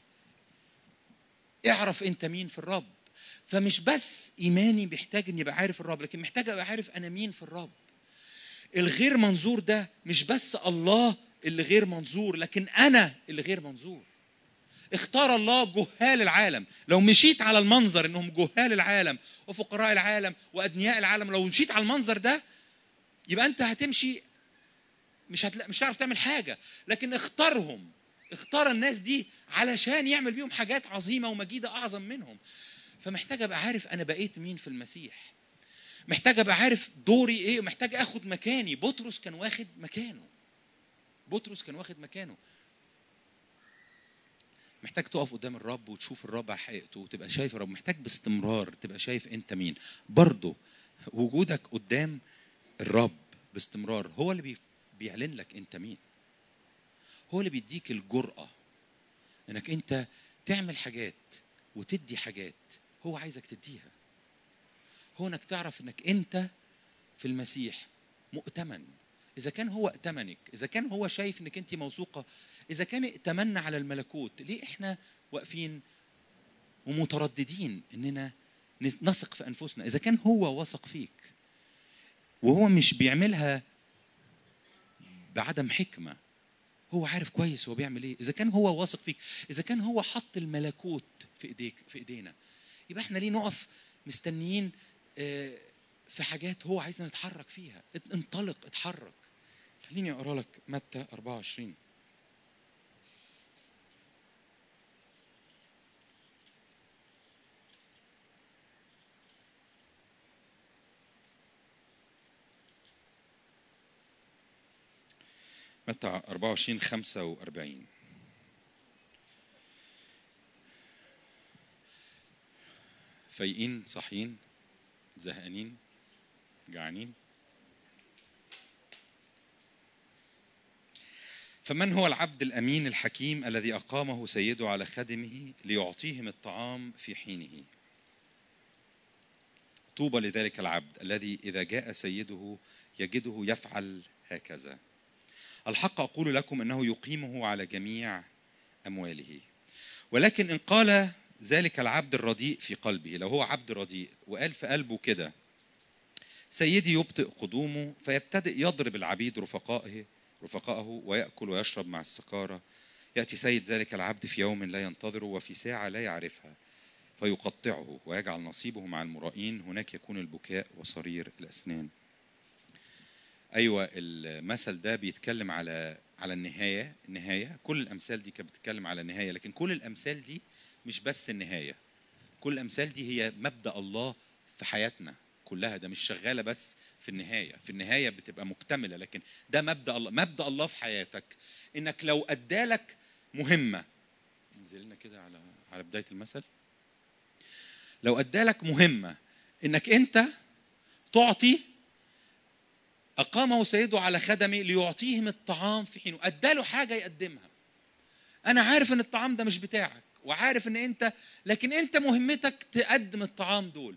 اعرف انت مين في الرب فمش بس ايماني بيحتاج اني ابقى عارف الرب لكن محتاج ابقى عارف انا مين في الرب الغير منظور ده مش بس الله اللي غير منظور لكن انا اللي غير منظور اختار الله جهال العالم لو مشيت على المنظر انهم جهال العالم وفقراء العالم وادنياء العالم لو مشيت على المنظر ده يبقى انت هتمشي مش هتلا... مش هتعرف تعمل حاجه لكن اختارهم اختار الناس دي علشان يعمل بيهم حاجات عظيمه ومجيده اعظم منهم فمحتاج ابقى عارف انا بقيت مين في المسيح محتاج ابقى عارف دوري ايه ومحتاج اخد مكاني بطرس كان واخد مكانه بطرس كان واخد مكانه محتاج تقف قدام الرب وتشوف الرب على حقيقته وتبقى شايف الرب محتاج باستمرار تبقى شايف انت مين برضه وجودك قدام الرب باستمرار هو اللي بي- بيعلن لك انت مين هو اللي بيديك الجرأة انك انت تعمل حاجات وتدي حاجات هو عايزك تديها هو انك تعرف انك انت في المسيح مؤتمن اذا كان هو ائتمنك اذا كان هو شايف انك انت موثوقه اذا كان ائتمنا على الملكوت ليه احنا واقفين ومترددين اننا نثق في انفسنا اذا كان هو واثق فيك وهو مش بيعملها بعدم حكمه هو عارف كويس هو بيعمل ايه اذا كان هو واثق فيك اذا كان هو حط الملكوت في ايديك في ايدينا يبقى احنا ليه نقف مستنيين آه، في حاجات هو عايزنا نتحرك فيها ات- انطلق اتحرك خليني اقرا لك متى 24 متى 24 45 فايقين صاحيين زهقانين جعانين فمن هو العبد الامين الحكيم الذي اقامه سيده على خدمه ليعطيهم الطعام في حينه طوبى لذلك العبد الذي اذا جاء سيده يجده يفعل هكذا الحق اقول لكم انه يقيمه على جميع امواله ولكن ان قال ذلك العبد الرديء في قلبه لو هو عبد رديء وقال في قلبه كده سيدي يبطئ قدومه فيبتدئ يضرب العبيد رفقائه رفقائه ويأكل ويشرب مع السكارى يأتي سيد ذلك العبد في يوم لا ينتظره وفي ساعة لا يعرفها فيقطعه ويجعل نصيبه مع المرائين هناك يكون البكاء وصرير الأسنان أيوة المثل ده بيتكلم على على النهاية النهاية كل الأمثال دي كانت بتتكلم على النهاية لكن كل الأمثال دي مش بس النهاية كل الأمثال دي هي مبدأ الله في حياتنا كلها ده مش شغالة بس في النهاية في النهاية بتبقى مكتملة لكن ده مبدأ الله مبدأ الله في حياتك إنك لو أدالك مهمة ننزل لنا كده على على بداية المثل لو أدالك مهمة إنك أنت تعطي أقامه سيده على خدمه ليعطيهم الطعام في حينه أداله حاجة يقدمها أنا عارف إن الطعام ده مش بتاعك وعارف إن أنت لكن أنت مهمتك تقدم الطعام دول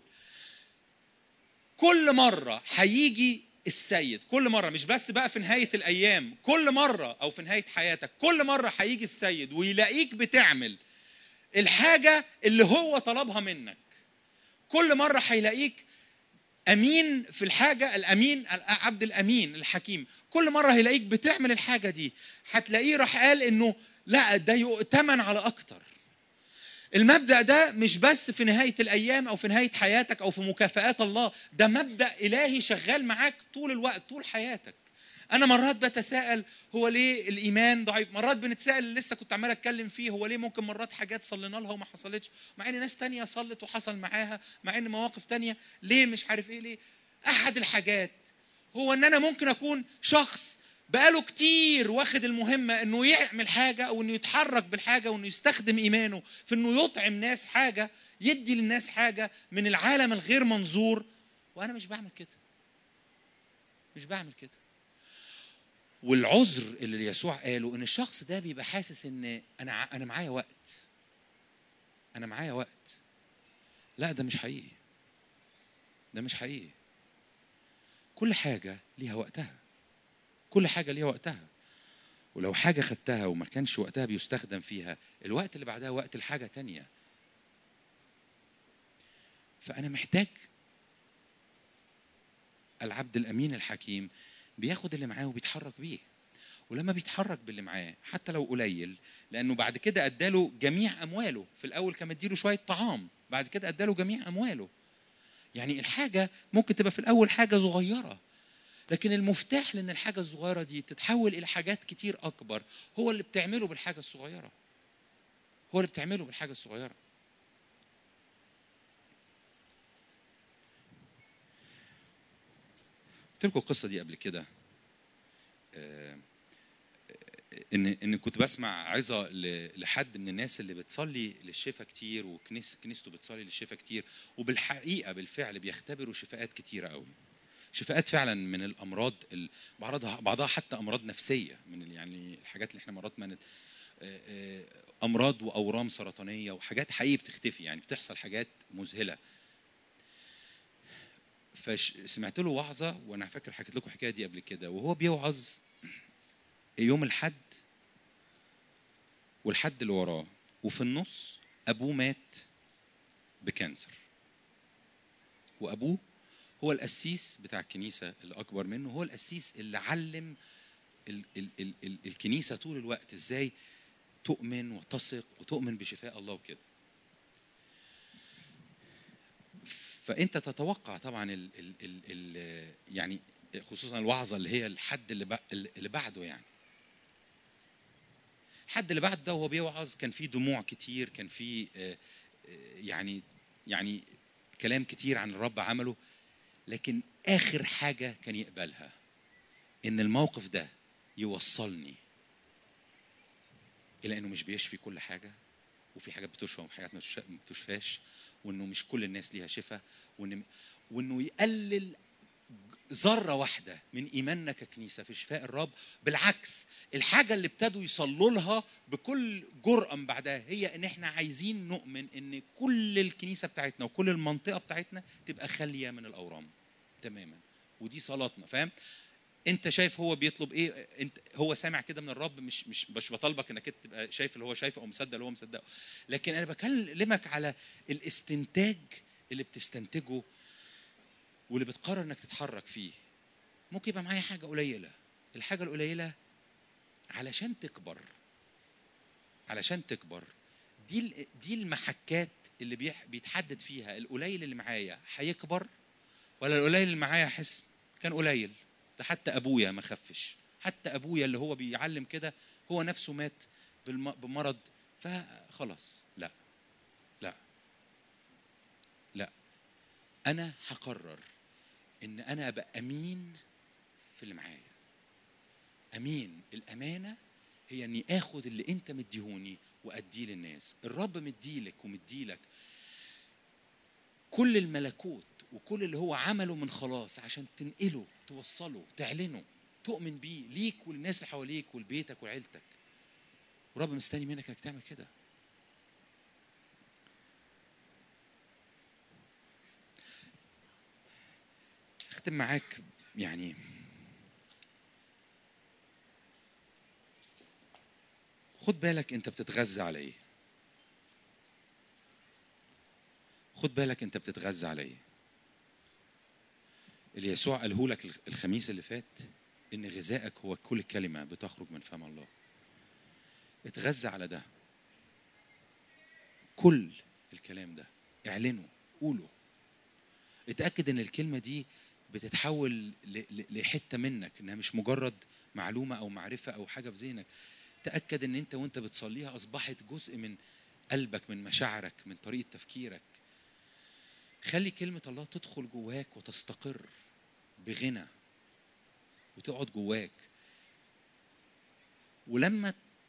كل مرة هيجي السيد كل مرة مش بس بقى في نهاية الأيام كل مرة أو في نهاية حياتك كل مرة هيجي السيد ويلاقيك بتعمل الحاجة اللي هو طلبها منك كل مرة هيلاقيك امين في الحاجه الامين العبد الامين الحكيم كل مره هيلاقيك بتعمل الحاجه دي هتلاقيه راح قال انه لا ده يؤتمن على اكتر المبدا ده مش بس في نهايه الايام او في نهايه حياتك او في مكافئات الله ده مبدا الهي شغال معاك طول الوقت طول حياتك انا مرات بتساءل هو ليه الايمان ضعيف مرات بنتساءل اللي لسه كنت عمال اتكلم فيه هو ليه ممكن مرات حاجات صلينا لها وما حصلتش مع ان ناس تانية صلت وحصل معاها مع ان مواقف تانية ليه مش عارف ايه ليه احد الحاجات هو ان انا ممكن اكون شخص بقاله كتير واخد المهمة انه يعمل حاجة او انه يتحرك بالحاجة وانه يستخدم ايمانه في انه يطعم ناس حاجة يدي للناس حاجة من العالم الغير منظور وانا مش بعمل كده مش بعمل كده والعذر اللي يسوع قاله ان الشخص ده بيبقى حاسس ان انا ع- انا معايا وقت انا معايا وقت لا ده مش حقيقي ده مش حقيقي كل حاجه ليها وقتها كل حاجه ليها وقتها ولو حاجه خدتها وما كانش وقتها بيستخدم فيها الوقت اللي بعدها وقت الحاجه تانية فانا محتاج العبد الامين الحكيم بياخد اللي معاه وبيتحرك بيه ولما بيتحرك باللي معاه حتى لو قليل لانه بعد كده اداله جميع امواله في الاول كان مديله شويه طعام بعد كده اداله جميع امواله يعني الحاجه ممكن تبقى في الاول حاجه صغيره لكن المفتاح لان الحاجه الصغيره دي تتحول الى حاجات كتير اكبر هو اللي بتعمله بالحاجه الصغيره هو اللي بتعمله بالحاجه الصغيره قلت لكم القصه دي قبل كده آه، ان ان كنت بسمع عظه ل- لحد من الناس اللي بتصلي للشفاء كتير وكنيس كنيسته بتصلي للشفاء كتير وبالحقيقه بالفعل بيختبروا شفاءات كتيره قوي شفاءات فعلا من الامراض ال- بعضها بعضها حتى امراض نفسيه من ال- يعني الحاجات اللي احنا مرات ما نت- آه، آه، امراض واورام سرطانيه وحاجات حقيقي بتختفي يعني بتحصل حاجات مذهله فسمعت له وعظه وانا فاكر حكيت لكم الحكايه دي قبل كده وهو بيوعظ يوم الحد والحد اللي وراه وفي النص ابوه مات بكانسر وابوه هو القسيس بتاع الكنيسه اللي اكبر منه هو القسيس اللي علم ال ال ال ال الكنيسه طول الوقت ازاي تؤمن وتثق وتؤمن بشفاء الله وكده فانت تتوقع طبعا ال ال ال ال يعني خصوصا الوعظه اللي هي الحد اللي بع- اللي بعده يعني الحد اللي بعد ده وهو بيوعظ كان فيه دموع كتير كان فيه آه، آه، يعني يعني كلام كتير عن الرب عمله لكن اخر حاجه كان يقبلها ان الموقف ده يوصلني الى انه مش بيشفي كل حاجه وفي حاجات بتشفى وحاجات ما بتش- ما بتشفاش وانه مش كل الناس ليها شفاء وان وانه يقلل ذره واحده من ايماننا ككنيسه في شفاء الرب بالعكس الحاجه اللي ابتدوا يصلوا لها بكل جرأه من بعدها هي ان احنا عايزين نؤمن ان كل الكنيسه بتاعتنا وكل المنطقه بتاعتنا تبقى خاليه من الاورام تماما ودي صلاتنا فاهم انت شايف هو بيطلب ايه انت هو سامع كده من الرب مش مش مش بطالبك انك انت تبقى شايف اللي هو شايفه او مصدق اللي هو مصدقه لكن انا بكلمك على الاستنتاج اللي بتستنتجه واللي بتقرر انك تتحرك فيه ممكن يبقى معايا حاجه قليله الحاجه القليله علشان تكبر علشان تكبر دي ال- دي المحكات اللي بيح- بيتحدد فيها القليل اللي معايا هيكبر ولا القليل اللي معايا احس كان قليل ده حتى ابويا ما خفش حتى ابويا اللي هو بيعلم كده هو نفسه مات بالم- بمرض فخلاص لا لا لا انا هقرر ان انا ابقى امين في اللي معايا امين الامانه هي اني اخد اللي انت مديهوني واديه للناس الرب مديلك ومديلك كل الملكوت وكل اللي هو عمله من خلاص عشان تنقله توصله تعلنه تؤمن بيه ليك وللناس اللي حواليك ولبيتك ولعيلتك ورب مستني منك انك تعمل كده اختم معاك يعني خد بالك انت بتتغذى على ايه خد بالك انت بتتغذى على ايه اللي يسوع قاله لك الخميس اللي فات ان غذائك هو كل كلمه بتخرج من فم الله اتغذى على ده كل الكلام ده اعلنه قوله اتاكد ان الكلمه دي بتتحول ل- ل- لحته منك انها مش مجرد معلومه او معرفه او حاجه في ذهنك تاكد ان انت وانت بتصليها اصبحت جزء من قلبك من مشاعرك من طريقه تفكيرك خلي كلمه الله تدخل جواك وتستقر بغنى وتقعد جواك ولما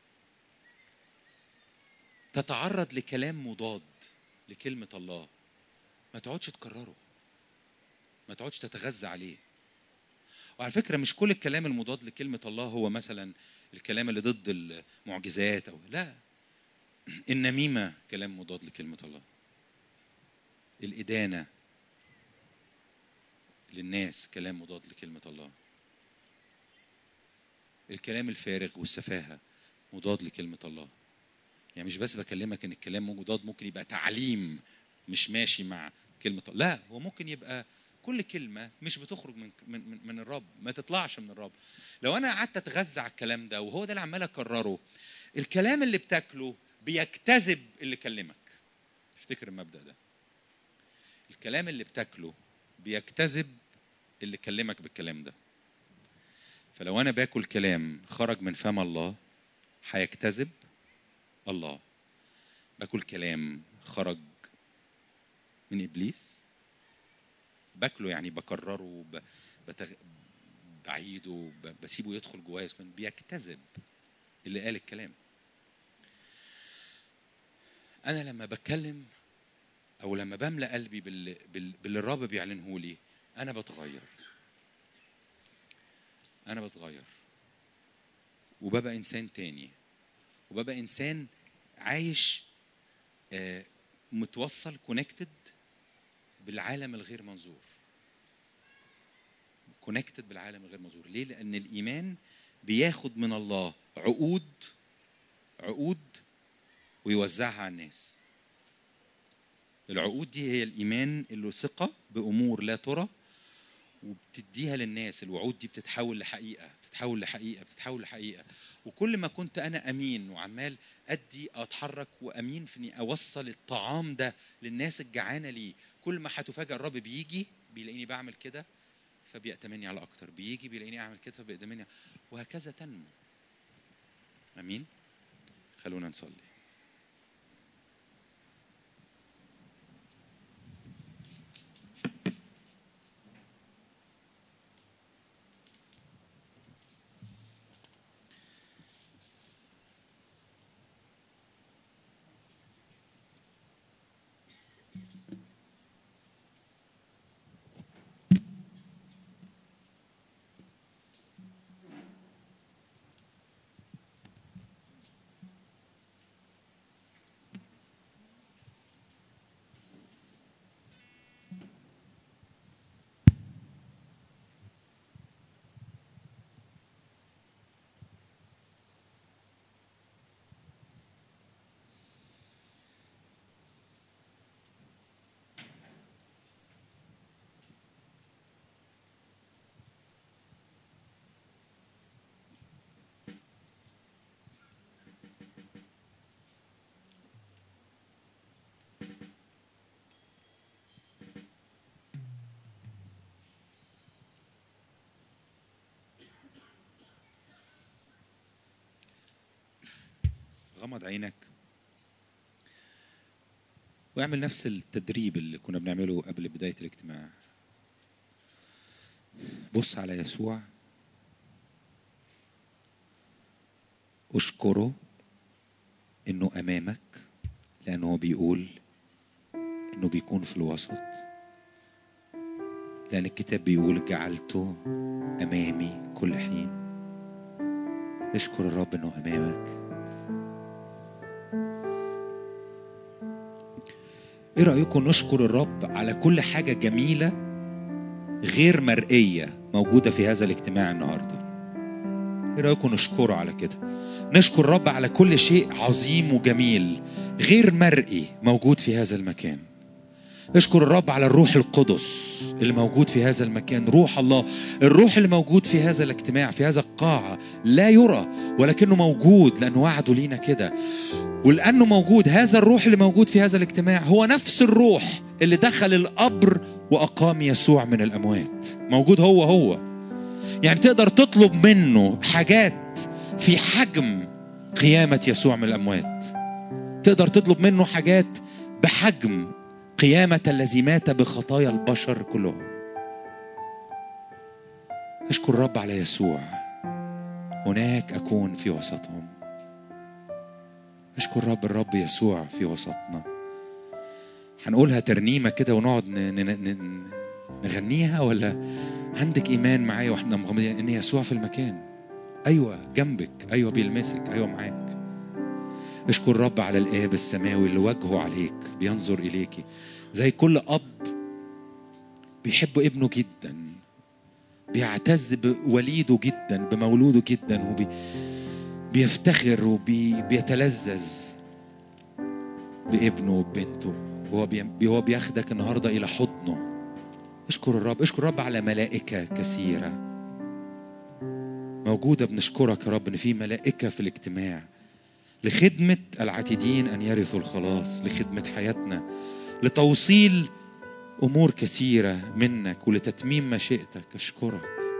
تتعرض لكلام مضاد لكلمه الله ما تقعدش تكرره ما تقعدش تتغذى عليه وعلى فكره مش كل الكلام المضاد لكلمه الله هو مثلا الكلام اللي ضد المعجزات او لا النميمه كلام مضاد لكلمه الله الادانه للناس كلام مضاد لكلمه الله الكلام الفارغ والسفاهه مضاد لكلمه الله يعني مش بس بكلمك ان الكلام مضاد ممكن يبقى تعليم مش ماشي مع كلمه الله لا هو ممكن يبقى كل كلمه مش بتخرج من من من- من الرب ما تطلعش من الرب لو انا قعدت اتغذى على الكلام ده وهو ده اللي عمال اكرره الكلام اللي بتاكله بيجتذب اللي كلمك افتكر المبدا ده الكلام اللي بتاكله بيجتذب اللي كلمك بالكلام ده فلو انا باكل كلام خرج من فم الله هيجتذب الله باكل كلام خرج من ابليس باكله يعني بكرره ب... بتغ... بعيده ب... بسيبه يدخل جوايا يسكن بيجتذب اللي قال الكلام انا لما بتكلم او لما بملا قلبي بال... بال... باللي الرب بيعلنه لي انا بتغير انا بتغير وببقى انسان تاني وببقى انسان عايش آه، متوصل كونكتد بالعالم الغير منظور كونكتد بالعالم الغير منظور ليه لان الايمان بياخد من الله عقود عقود ويوزعها على الناس العقود دي هي الايمان اللي ثقه بامور لا ترى وبتديها للناس الوعود دي بتتحول لحقيقه بتتحول لحقيقه بتتحول لحقيقه وكل ما كنت انا امين وعمال ادي اتحرك وامين في اني اوصل الطعام ده للناس الجعانه ليه كل ما هتفاجئ الرب بيجي بيلاقيني بعمل كده فبيأتمني على اكتر بيجي بيلاقيني اعمل كده فبيأتمني وهكذا تنمو امين خلونا نصلي غمض عينك واعمل نفس التدريب اللي كنا بنعمله قبل بداية الاجتماع بص على يسوع اشكره انه امامك لانه هو بيقول انه بيكون في الوسط لان الكتاب بيقول جعلته امامي كل حين اشكر الرب انه امامك ايه رايكم نشكر الرب على كل حاجه جميله غير مرئيه موجوده في هذا الاجتماع النهارده ايه رايكم نشكره على كده نشكر الرب على كل شيء عظيم وجميل غير مرئي موجود في هذا المكان اشكر الرب على الروح القدس اللي موجود في هذا المكان روح الله الروح اللي موجود في هذا الاجتماع في هذا القاعة لا يرى ولكنه موجود لأنه وعده لينا كده ولأنه موجود هذا الروح اللي موجود في هذا الاجتماع هو نفس الروح اللي دخل القبر وأقام يسوع من الأموات موجود هو هو يعني تقدر تطلب منه حاجات في حجم قيامة يسوع من الأموات تقدر تطلب منه حاجات بحجم قيامة الذي مات بخطايا البشر كلهم أشكر الرب على يسوع هناك أكون في وسطهم أشكر رب الرب يسوع في وسطنا هنقولها ترنيمة كده ونقعد ن- ن- ن- نغنيها ولا عندك إيمان معايا وإحنا مغمضين إن يسوع في المكان أيوة جنبك أيوة بيلمسك أيوة معاك اشكر الرب على الآب السماوي اللي وجهه عليك بينظر إليكي زي كل أب بيحب ابنه جدا بيعتز بوليده جدا بمولوده جدا وبي بيفتخر وبيتلذذ بابنه وبنته وهو بي- هو بياخدك النهارده الى حضنه اشكر الرب اشكر الرب على ملائكة كثيرة موجودة بنشكرك يا رب إن في ملائكة في الاجتماع لخدمة العاتدين أن يرثوا الخلاص لخدمة حياتنا لتوصيل أمور كثيرة منك ولتتميم مشيئتك أشكرك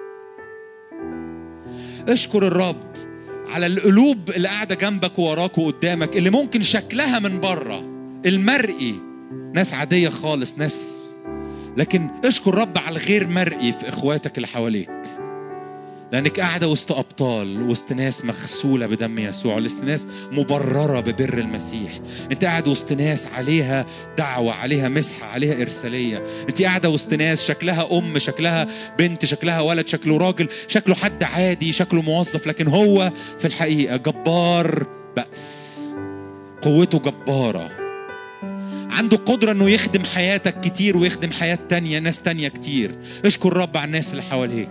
اشكر الرب على القلوب اللي قاعدة جنبك ووراك وقدامك اللي ممكن شكلها من بره المرئي ناس عادية خالص ناس لكن اشكر رب على الغير مرئي في اخواتك اللي حواليك لانك قاعده وسط ابطال وسط ناس مغسوله بدم يسوع وسط ناس مبرره ببر المسيح انت قاعد وسط ناس عليها دعوه عليها مسحه عليها ارساليه انت قاعده وسط ناس شكلها ام شكلها بنت شكلها ولد شكله راجل شكله حد عادي شكله موظف لكن هو في الحقيقه جبار بأس قوته جباره عنده قدرة انه يخدم حياتك كتير ويخدم حياة تانية ناس تانية كتير اشكر الرب على الناس اللي حواليك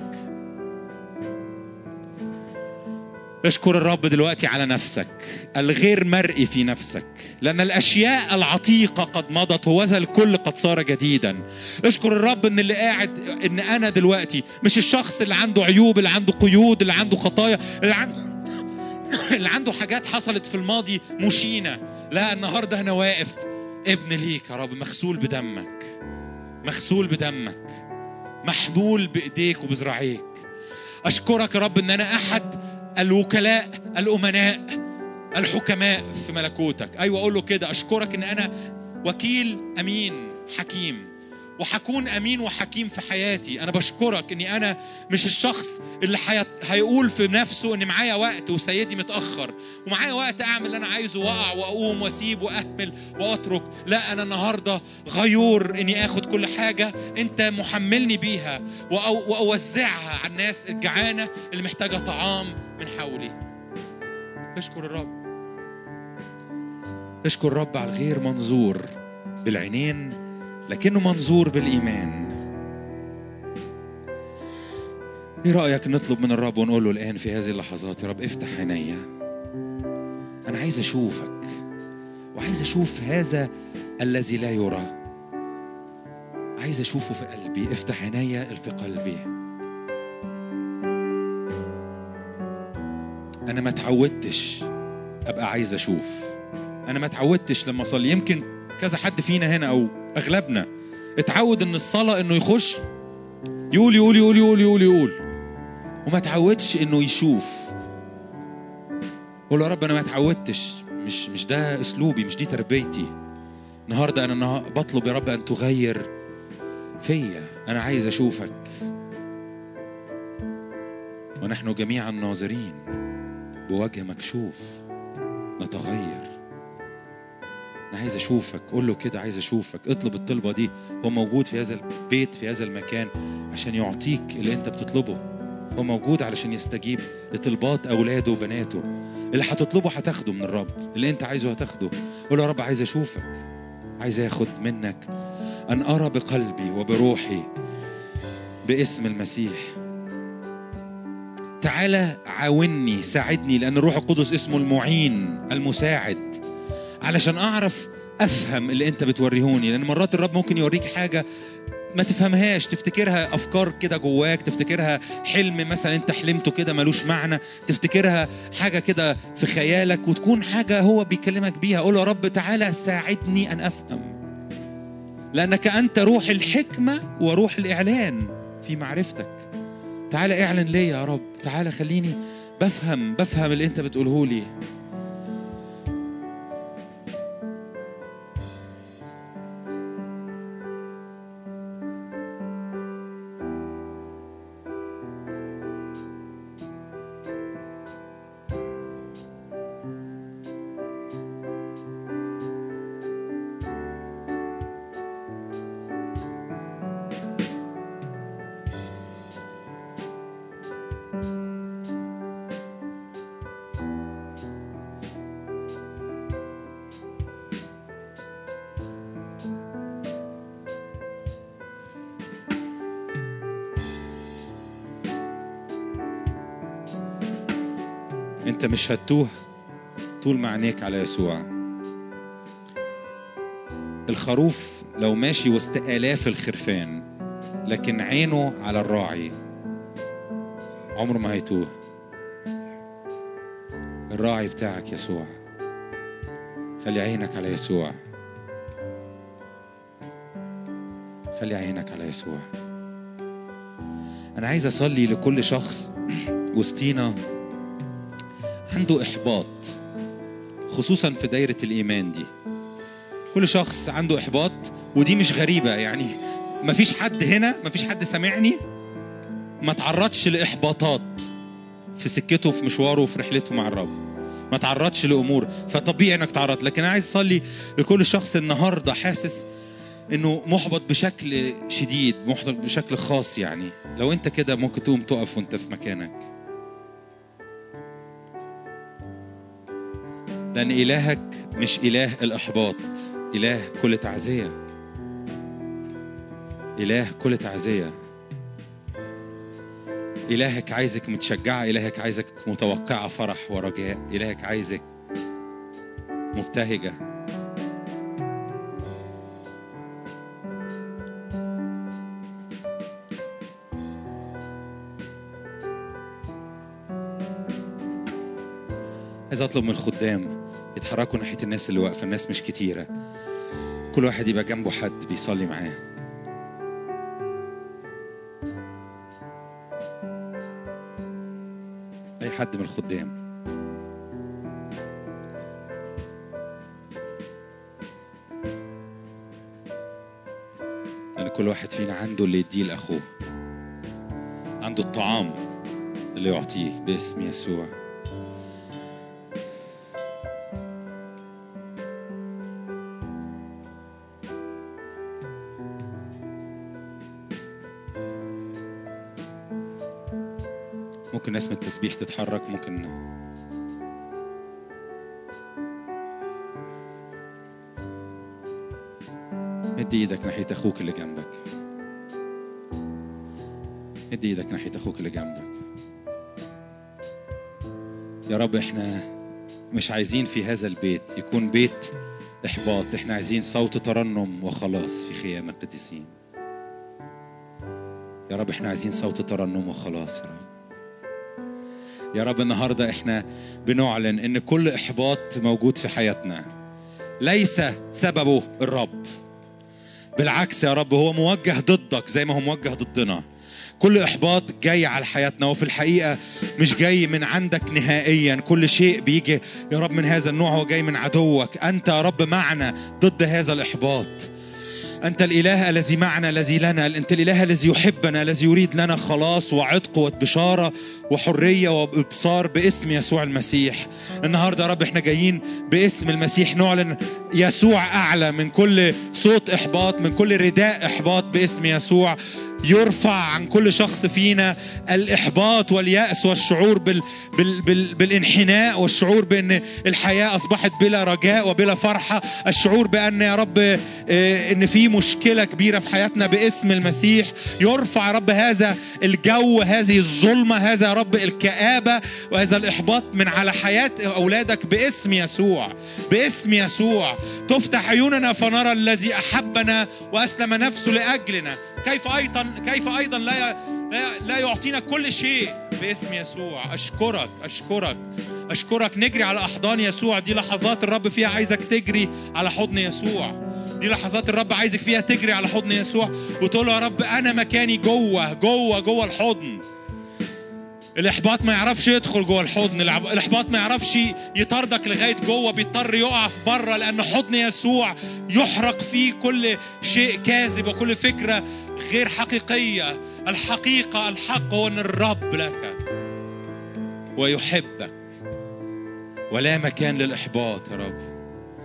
اشكر الرب دلوقتي على نفسك الغير مرئي في نفسك لأن الأشياء العتيقة قد مضت وذا الكل قد صار جديدا اشكر الرب ان اللي قاعد ان انا دلوقتي مش الشخص اللي عنده عيوب اللي عنده قيود اللي عنده خطايا اللي عنده اللي عنده حاجات حصلت في الماضي مشينة لا النهاردة أنا واقف ابن ليك يا رب مغسول بدمك مغسول بدمك محمول بايديك وبذراعيك اشكرك يا رب ان انا احد الوكلاء الامناء الحكماء في ملكوتك ايوه اقول له كده اشكرك ان انا وكيل امين حكيم وحكون امين وحكيم في حياتي انا بشكرك اني انا مش الشخص اللي حي... هيقول في نفسه ان معايا وقت وسيدي متاخر ومعايا وقت اعمل اللي انا عايزه واقع واقوم واسيب واهمل واترك لا انا النهارده غيور اني اخد كل حاجه انت محملني بيها وأو... واوزعها على الناس الجعانه اللي محتاجه طعام من حولي اشكر الرب اشكر الرب على الغير منظور بالعينين لكنه منظور بالإيمان ايه رأيك نطلب من الرب ونقول له الآن في هذه اللحظات يا رب افتح عينيا أنا عايز أشوفك وعايز أشوف هذا الذي لا يرى عايز أشوفه في قلبي افتح عينيا في قلبي أنا ما تعودتش أبقى عايز أشوف أنا ما تعودتش لما أصلي يمكن كذا حد فينا هنا أو اغلبنا اتعود ان الصلاه انه يخش يقول يقول يقول يقول يقول يقول وما تعودش انه يشوف قول يا رب انا ما اتعودتش مش مش ده اسلوبي مش دي تربيتي النهارده انا بطلب يا رب ان تغير فيا انا عايز اشوفك ونحن جميعا ناظرين بوجه مكشوف نتغير انا عايز اشوفك قول له كده عايز اشوفك اطلب الطلبه دي هو موجود في هذا البيت في هذا المكان عشان يعطيك اللي انت بتطلبه هو موجود علشان يستجيب لطلبات اولاده وبناته اللي هتطلبه هتاخده من الرب اللي انت عايزه هتاخده قول يا رب عايز اشوفك عايز اخد منك ان ارى بقلبي وبروحي باسم المسيح تعالى عاوني ساعدني لان الروح القدس اسمه المعين المساعد علشان اعرف افهم اللي انت بتوريهوني لان مرات الرب ممكن يوريك حاجه ما تفهمهاش تفتكرها افكار كده جواك تفتكرها حلم مثلا انت حلمته كده ملوش معنى تفتكرها حاجه كده في خيالك وتكون حاجه هو بيكلمك بيها قول يا رب تعالى ساعدني ان افهم لانك انت روح الحكمه وروح الاعلان في معرفتك تعالى اعلن ليا يا رب تعالى خليني بفهم بفهم اللي انت بتقوله لي انت مش هتوه طول ما عينيك على يسوع الخروف لو ماشي وسط آلاف الخرفان لكن عينه على الراعي عمره ما هيتوه الراعي بتاعك يسوع خلي عينك على يسوع خلي عينك على يسوع انا عايز اصلي لكل شخص وسطينا عنده احباط خصوصا في دايره الايمان دي كل شخص عنده احباط ودي مش غريبه يعني مفيش حد هنا مفيش حد سامعني ما تعرضش لاحباطات في سكته في مشواره في رحلته مع الرب ما تعرضش لامور فطبيعي انك تعرض لكن انا عايز اصلي لكل شخص النهارده حاسس انه محبط بشكل شديد محبط بشكل خاص يعني لو انت كده ممكن تقوم تقف وانت في مكانك لان الهك مش اله الاحباط اله كل تعزيه اله كل تعزيه إلهك عايزك متشجعة إلهك عايزك متوقعة فرح ورجاء إلهك عايزك مبتهجة عايز أطلب من الخدام يتحركوا ناحية الناس اللي واقفة الناس مش كتيرة كل واحد يبقى جنبه حد بيصلي معاه أي حد من الخدام لأن كل واحد فينا عنده اللي يديه لأخوه عنده الطعام اللي يعطيه باسم يسوع ممكن ناس من التسبيح تتحرك ممكن مد ايدك ناحية اخوك اللي جنبك مد ايدك ناحية اخوك اللي جنبك يا رب احنا مش عايزين في هذا البيت يكون بيت احباط احنا عايزين صوت ترنم وخلاص في خيام القديسين يا رب احنا عايزين صوت ترنم وخلاص يا رب يا رب النهارده احنا بنعلن ان كل احباط موجود في حياتنا ليس سببه الرب بالعكس يا رب هو موجه ضدك زي ما هو موجه ضدنا كل احباط جاي على حياتنا وفي الحقيقه مش جاي من عندك نهائيا كل شيء بيجي يا رب من هذا النوع هو جاي من عدوك انت يا رب معنا ضد هذا الاحباط أنت الإله الذي معنا الذي لنا أنت الإله الذي يحبنا الذي يريد لنا خلاص وعتق وبشارة وحرية وإبصار باسم يسوع المسيح النهاردة يا رب احنا جايين باسم المسيح نعلن يسوع أعلى من كل صوت إحباط من كل رداء إحباط باسم يسوع يرفع عن كل شخص فينا الإحباط واليأس والشعور بال بال بال بالانحناء والشعور بأن الحياة أصبحت بلا رجاء وبلا فرحة الشعور بأن يا رب آه، أن في مشكلة كبيرة في حياتنا باسم المسيح يرفع يا رب هذا الجو هذه الظلمة هذا يا رب الكآبة وهذا الإحباط من على حياة أولادك باسم يسوع باسم يسوع تفتح عيوننا فنرى الذي أحبنا وأسلم نفسه لأجلنا كيف أيضا كيف أيضا لا لا, لا يعطينا كل شيء باسم يسوع أشكرك أشكرك أشكرك نجري على أحضان يسوع دي لحظات الرب فيها عايزك تجري على حضن يسوع دي لحظات الرب عايزك فيها تجري على حضن يسوع وتقول له يا رب أنا مكاني جوه جوه جوه الحضن الاحباط ما يعرفش يدخل جوه الحضن العب- الاحباط ما يعرفش يطاردك لغايه جوه بيضطر يقع في بره لان حضن يسوع يحرق فيه كل شيء كاذب وكل فكره غير حقيقيه الحقيقه الحق هو ان الرب لك ويحبك ولا مكان للاحباط يا رب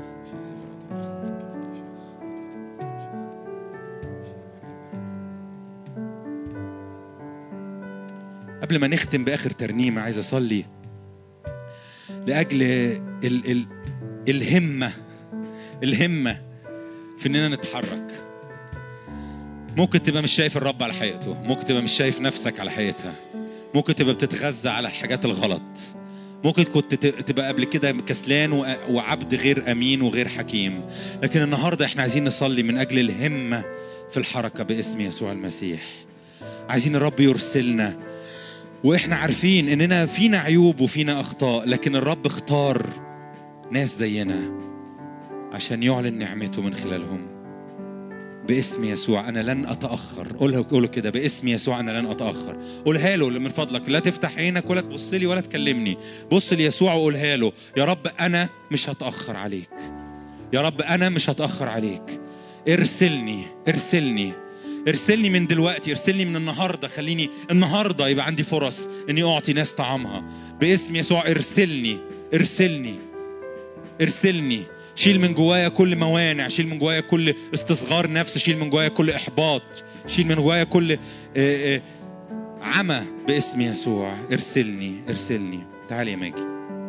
قبل ما نختم باخر ترنيمه عايز اصلي لاجل ال ال الهمه الهمه في اننا نتحرك ممكن تبقى مش شايف الرب على حقيقته ممكن تبقى مش شايف نفسك على حقيقتها ممكن تبقى بتتغذى على الحاجات الغلط ممكن كنت ت- تبقى قبل كده كسلان و- وعبد غير امين وغير حكيم لكن النهارده احنا عايزين نصلي من اجل الهمه في الحركة باسم يسوع المسيح عايزين الرب يرسلنا واحنا عارفين اننا فينا عيوب وفينا اخطاء لكن الرب اختار ناس زينا عشان يعلن نعمته من خلالهم باسم يسوع انا لن اتاخر قولها قولوا كده باسم يسوع انا لن اتاخر قولها له من فضلك لا تفتح عينك ولا تبص لي ولا تكلمني بص ليسوع وقولها له يا رب انا مش هتاخر عليك يا رب انا مش هتاخر عليك ارسلني ارسلني ارسلني من دلوقتي ارسلني من النهارده خليني النهارده يبقى عندي فرص اني اعطي ناس طعامها باسم يسوع ارسلني ارسلني ارسلني شيل من جوايا كل موانع شيل من جوايا كل استصغار نفس شيل من جوايا كل احباط شيل من جوايا كل آه، آه، عمى باسم يسوع ارسلني ارسلني تعال يا ماجي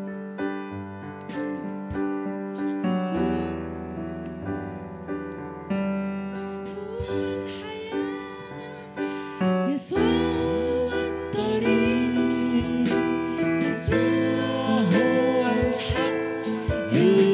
يسوع الطريق يسوع هو الحق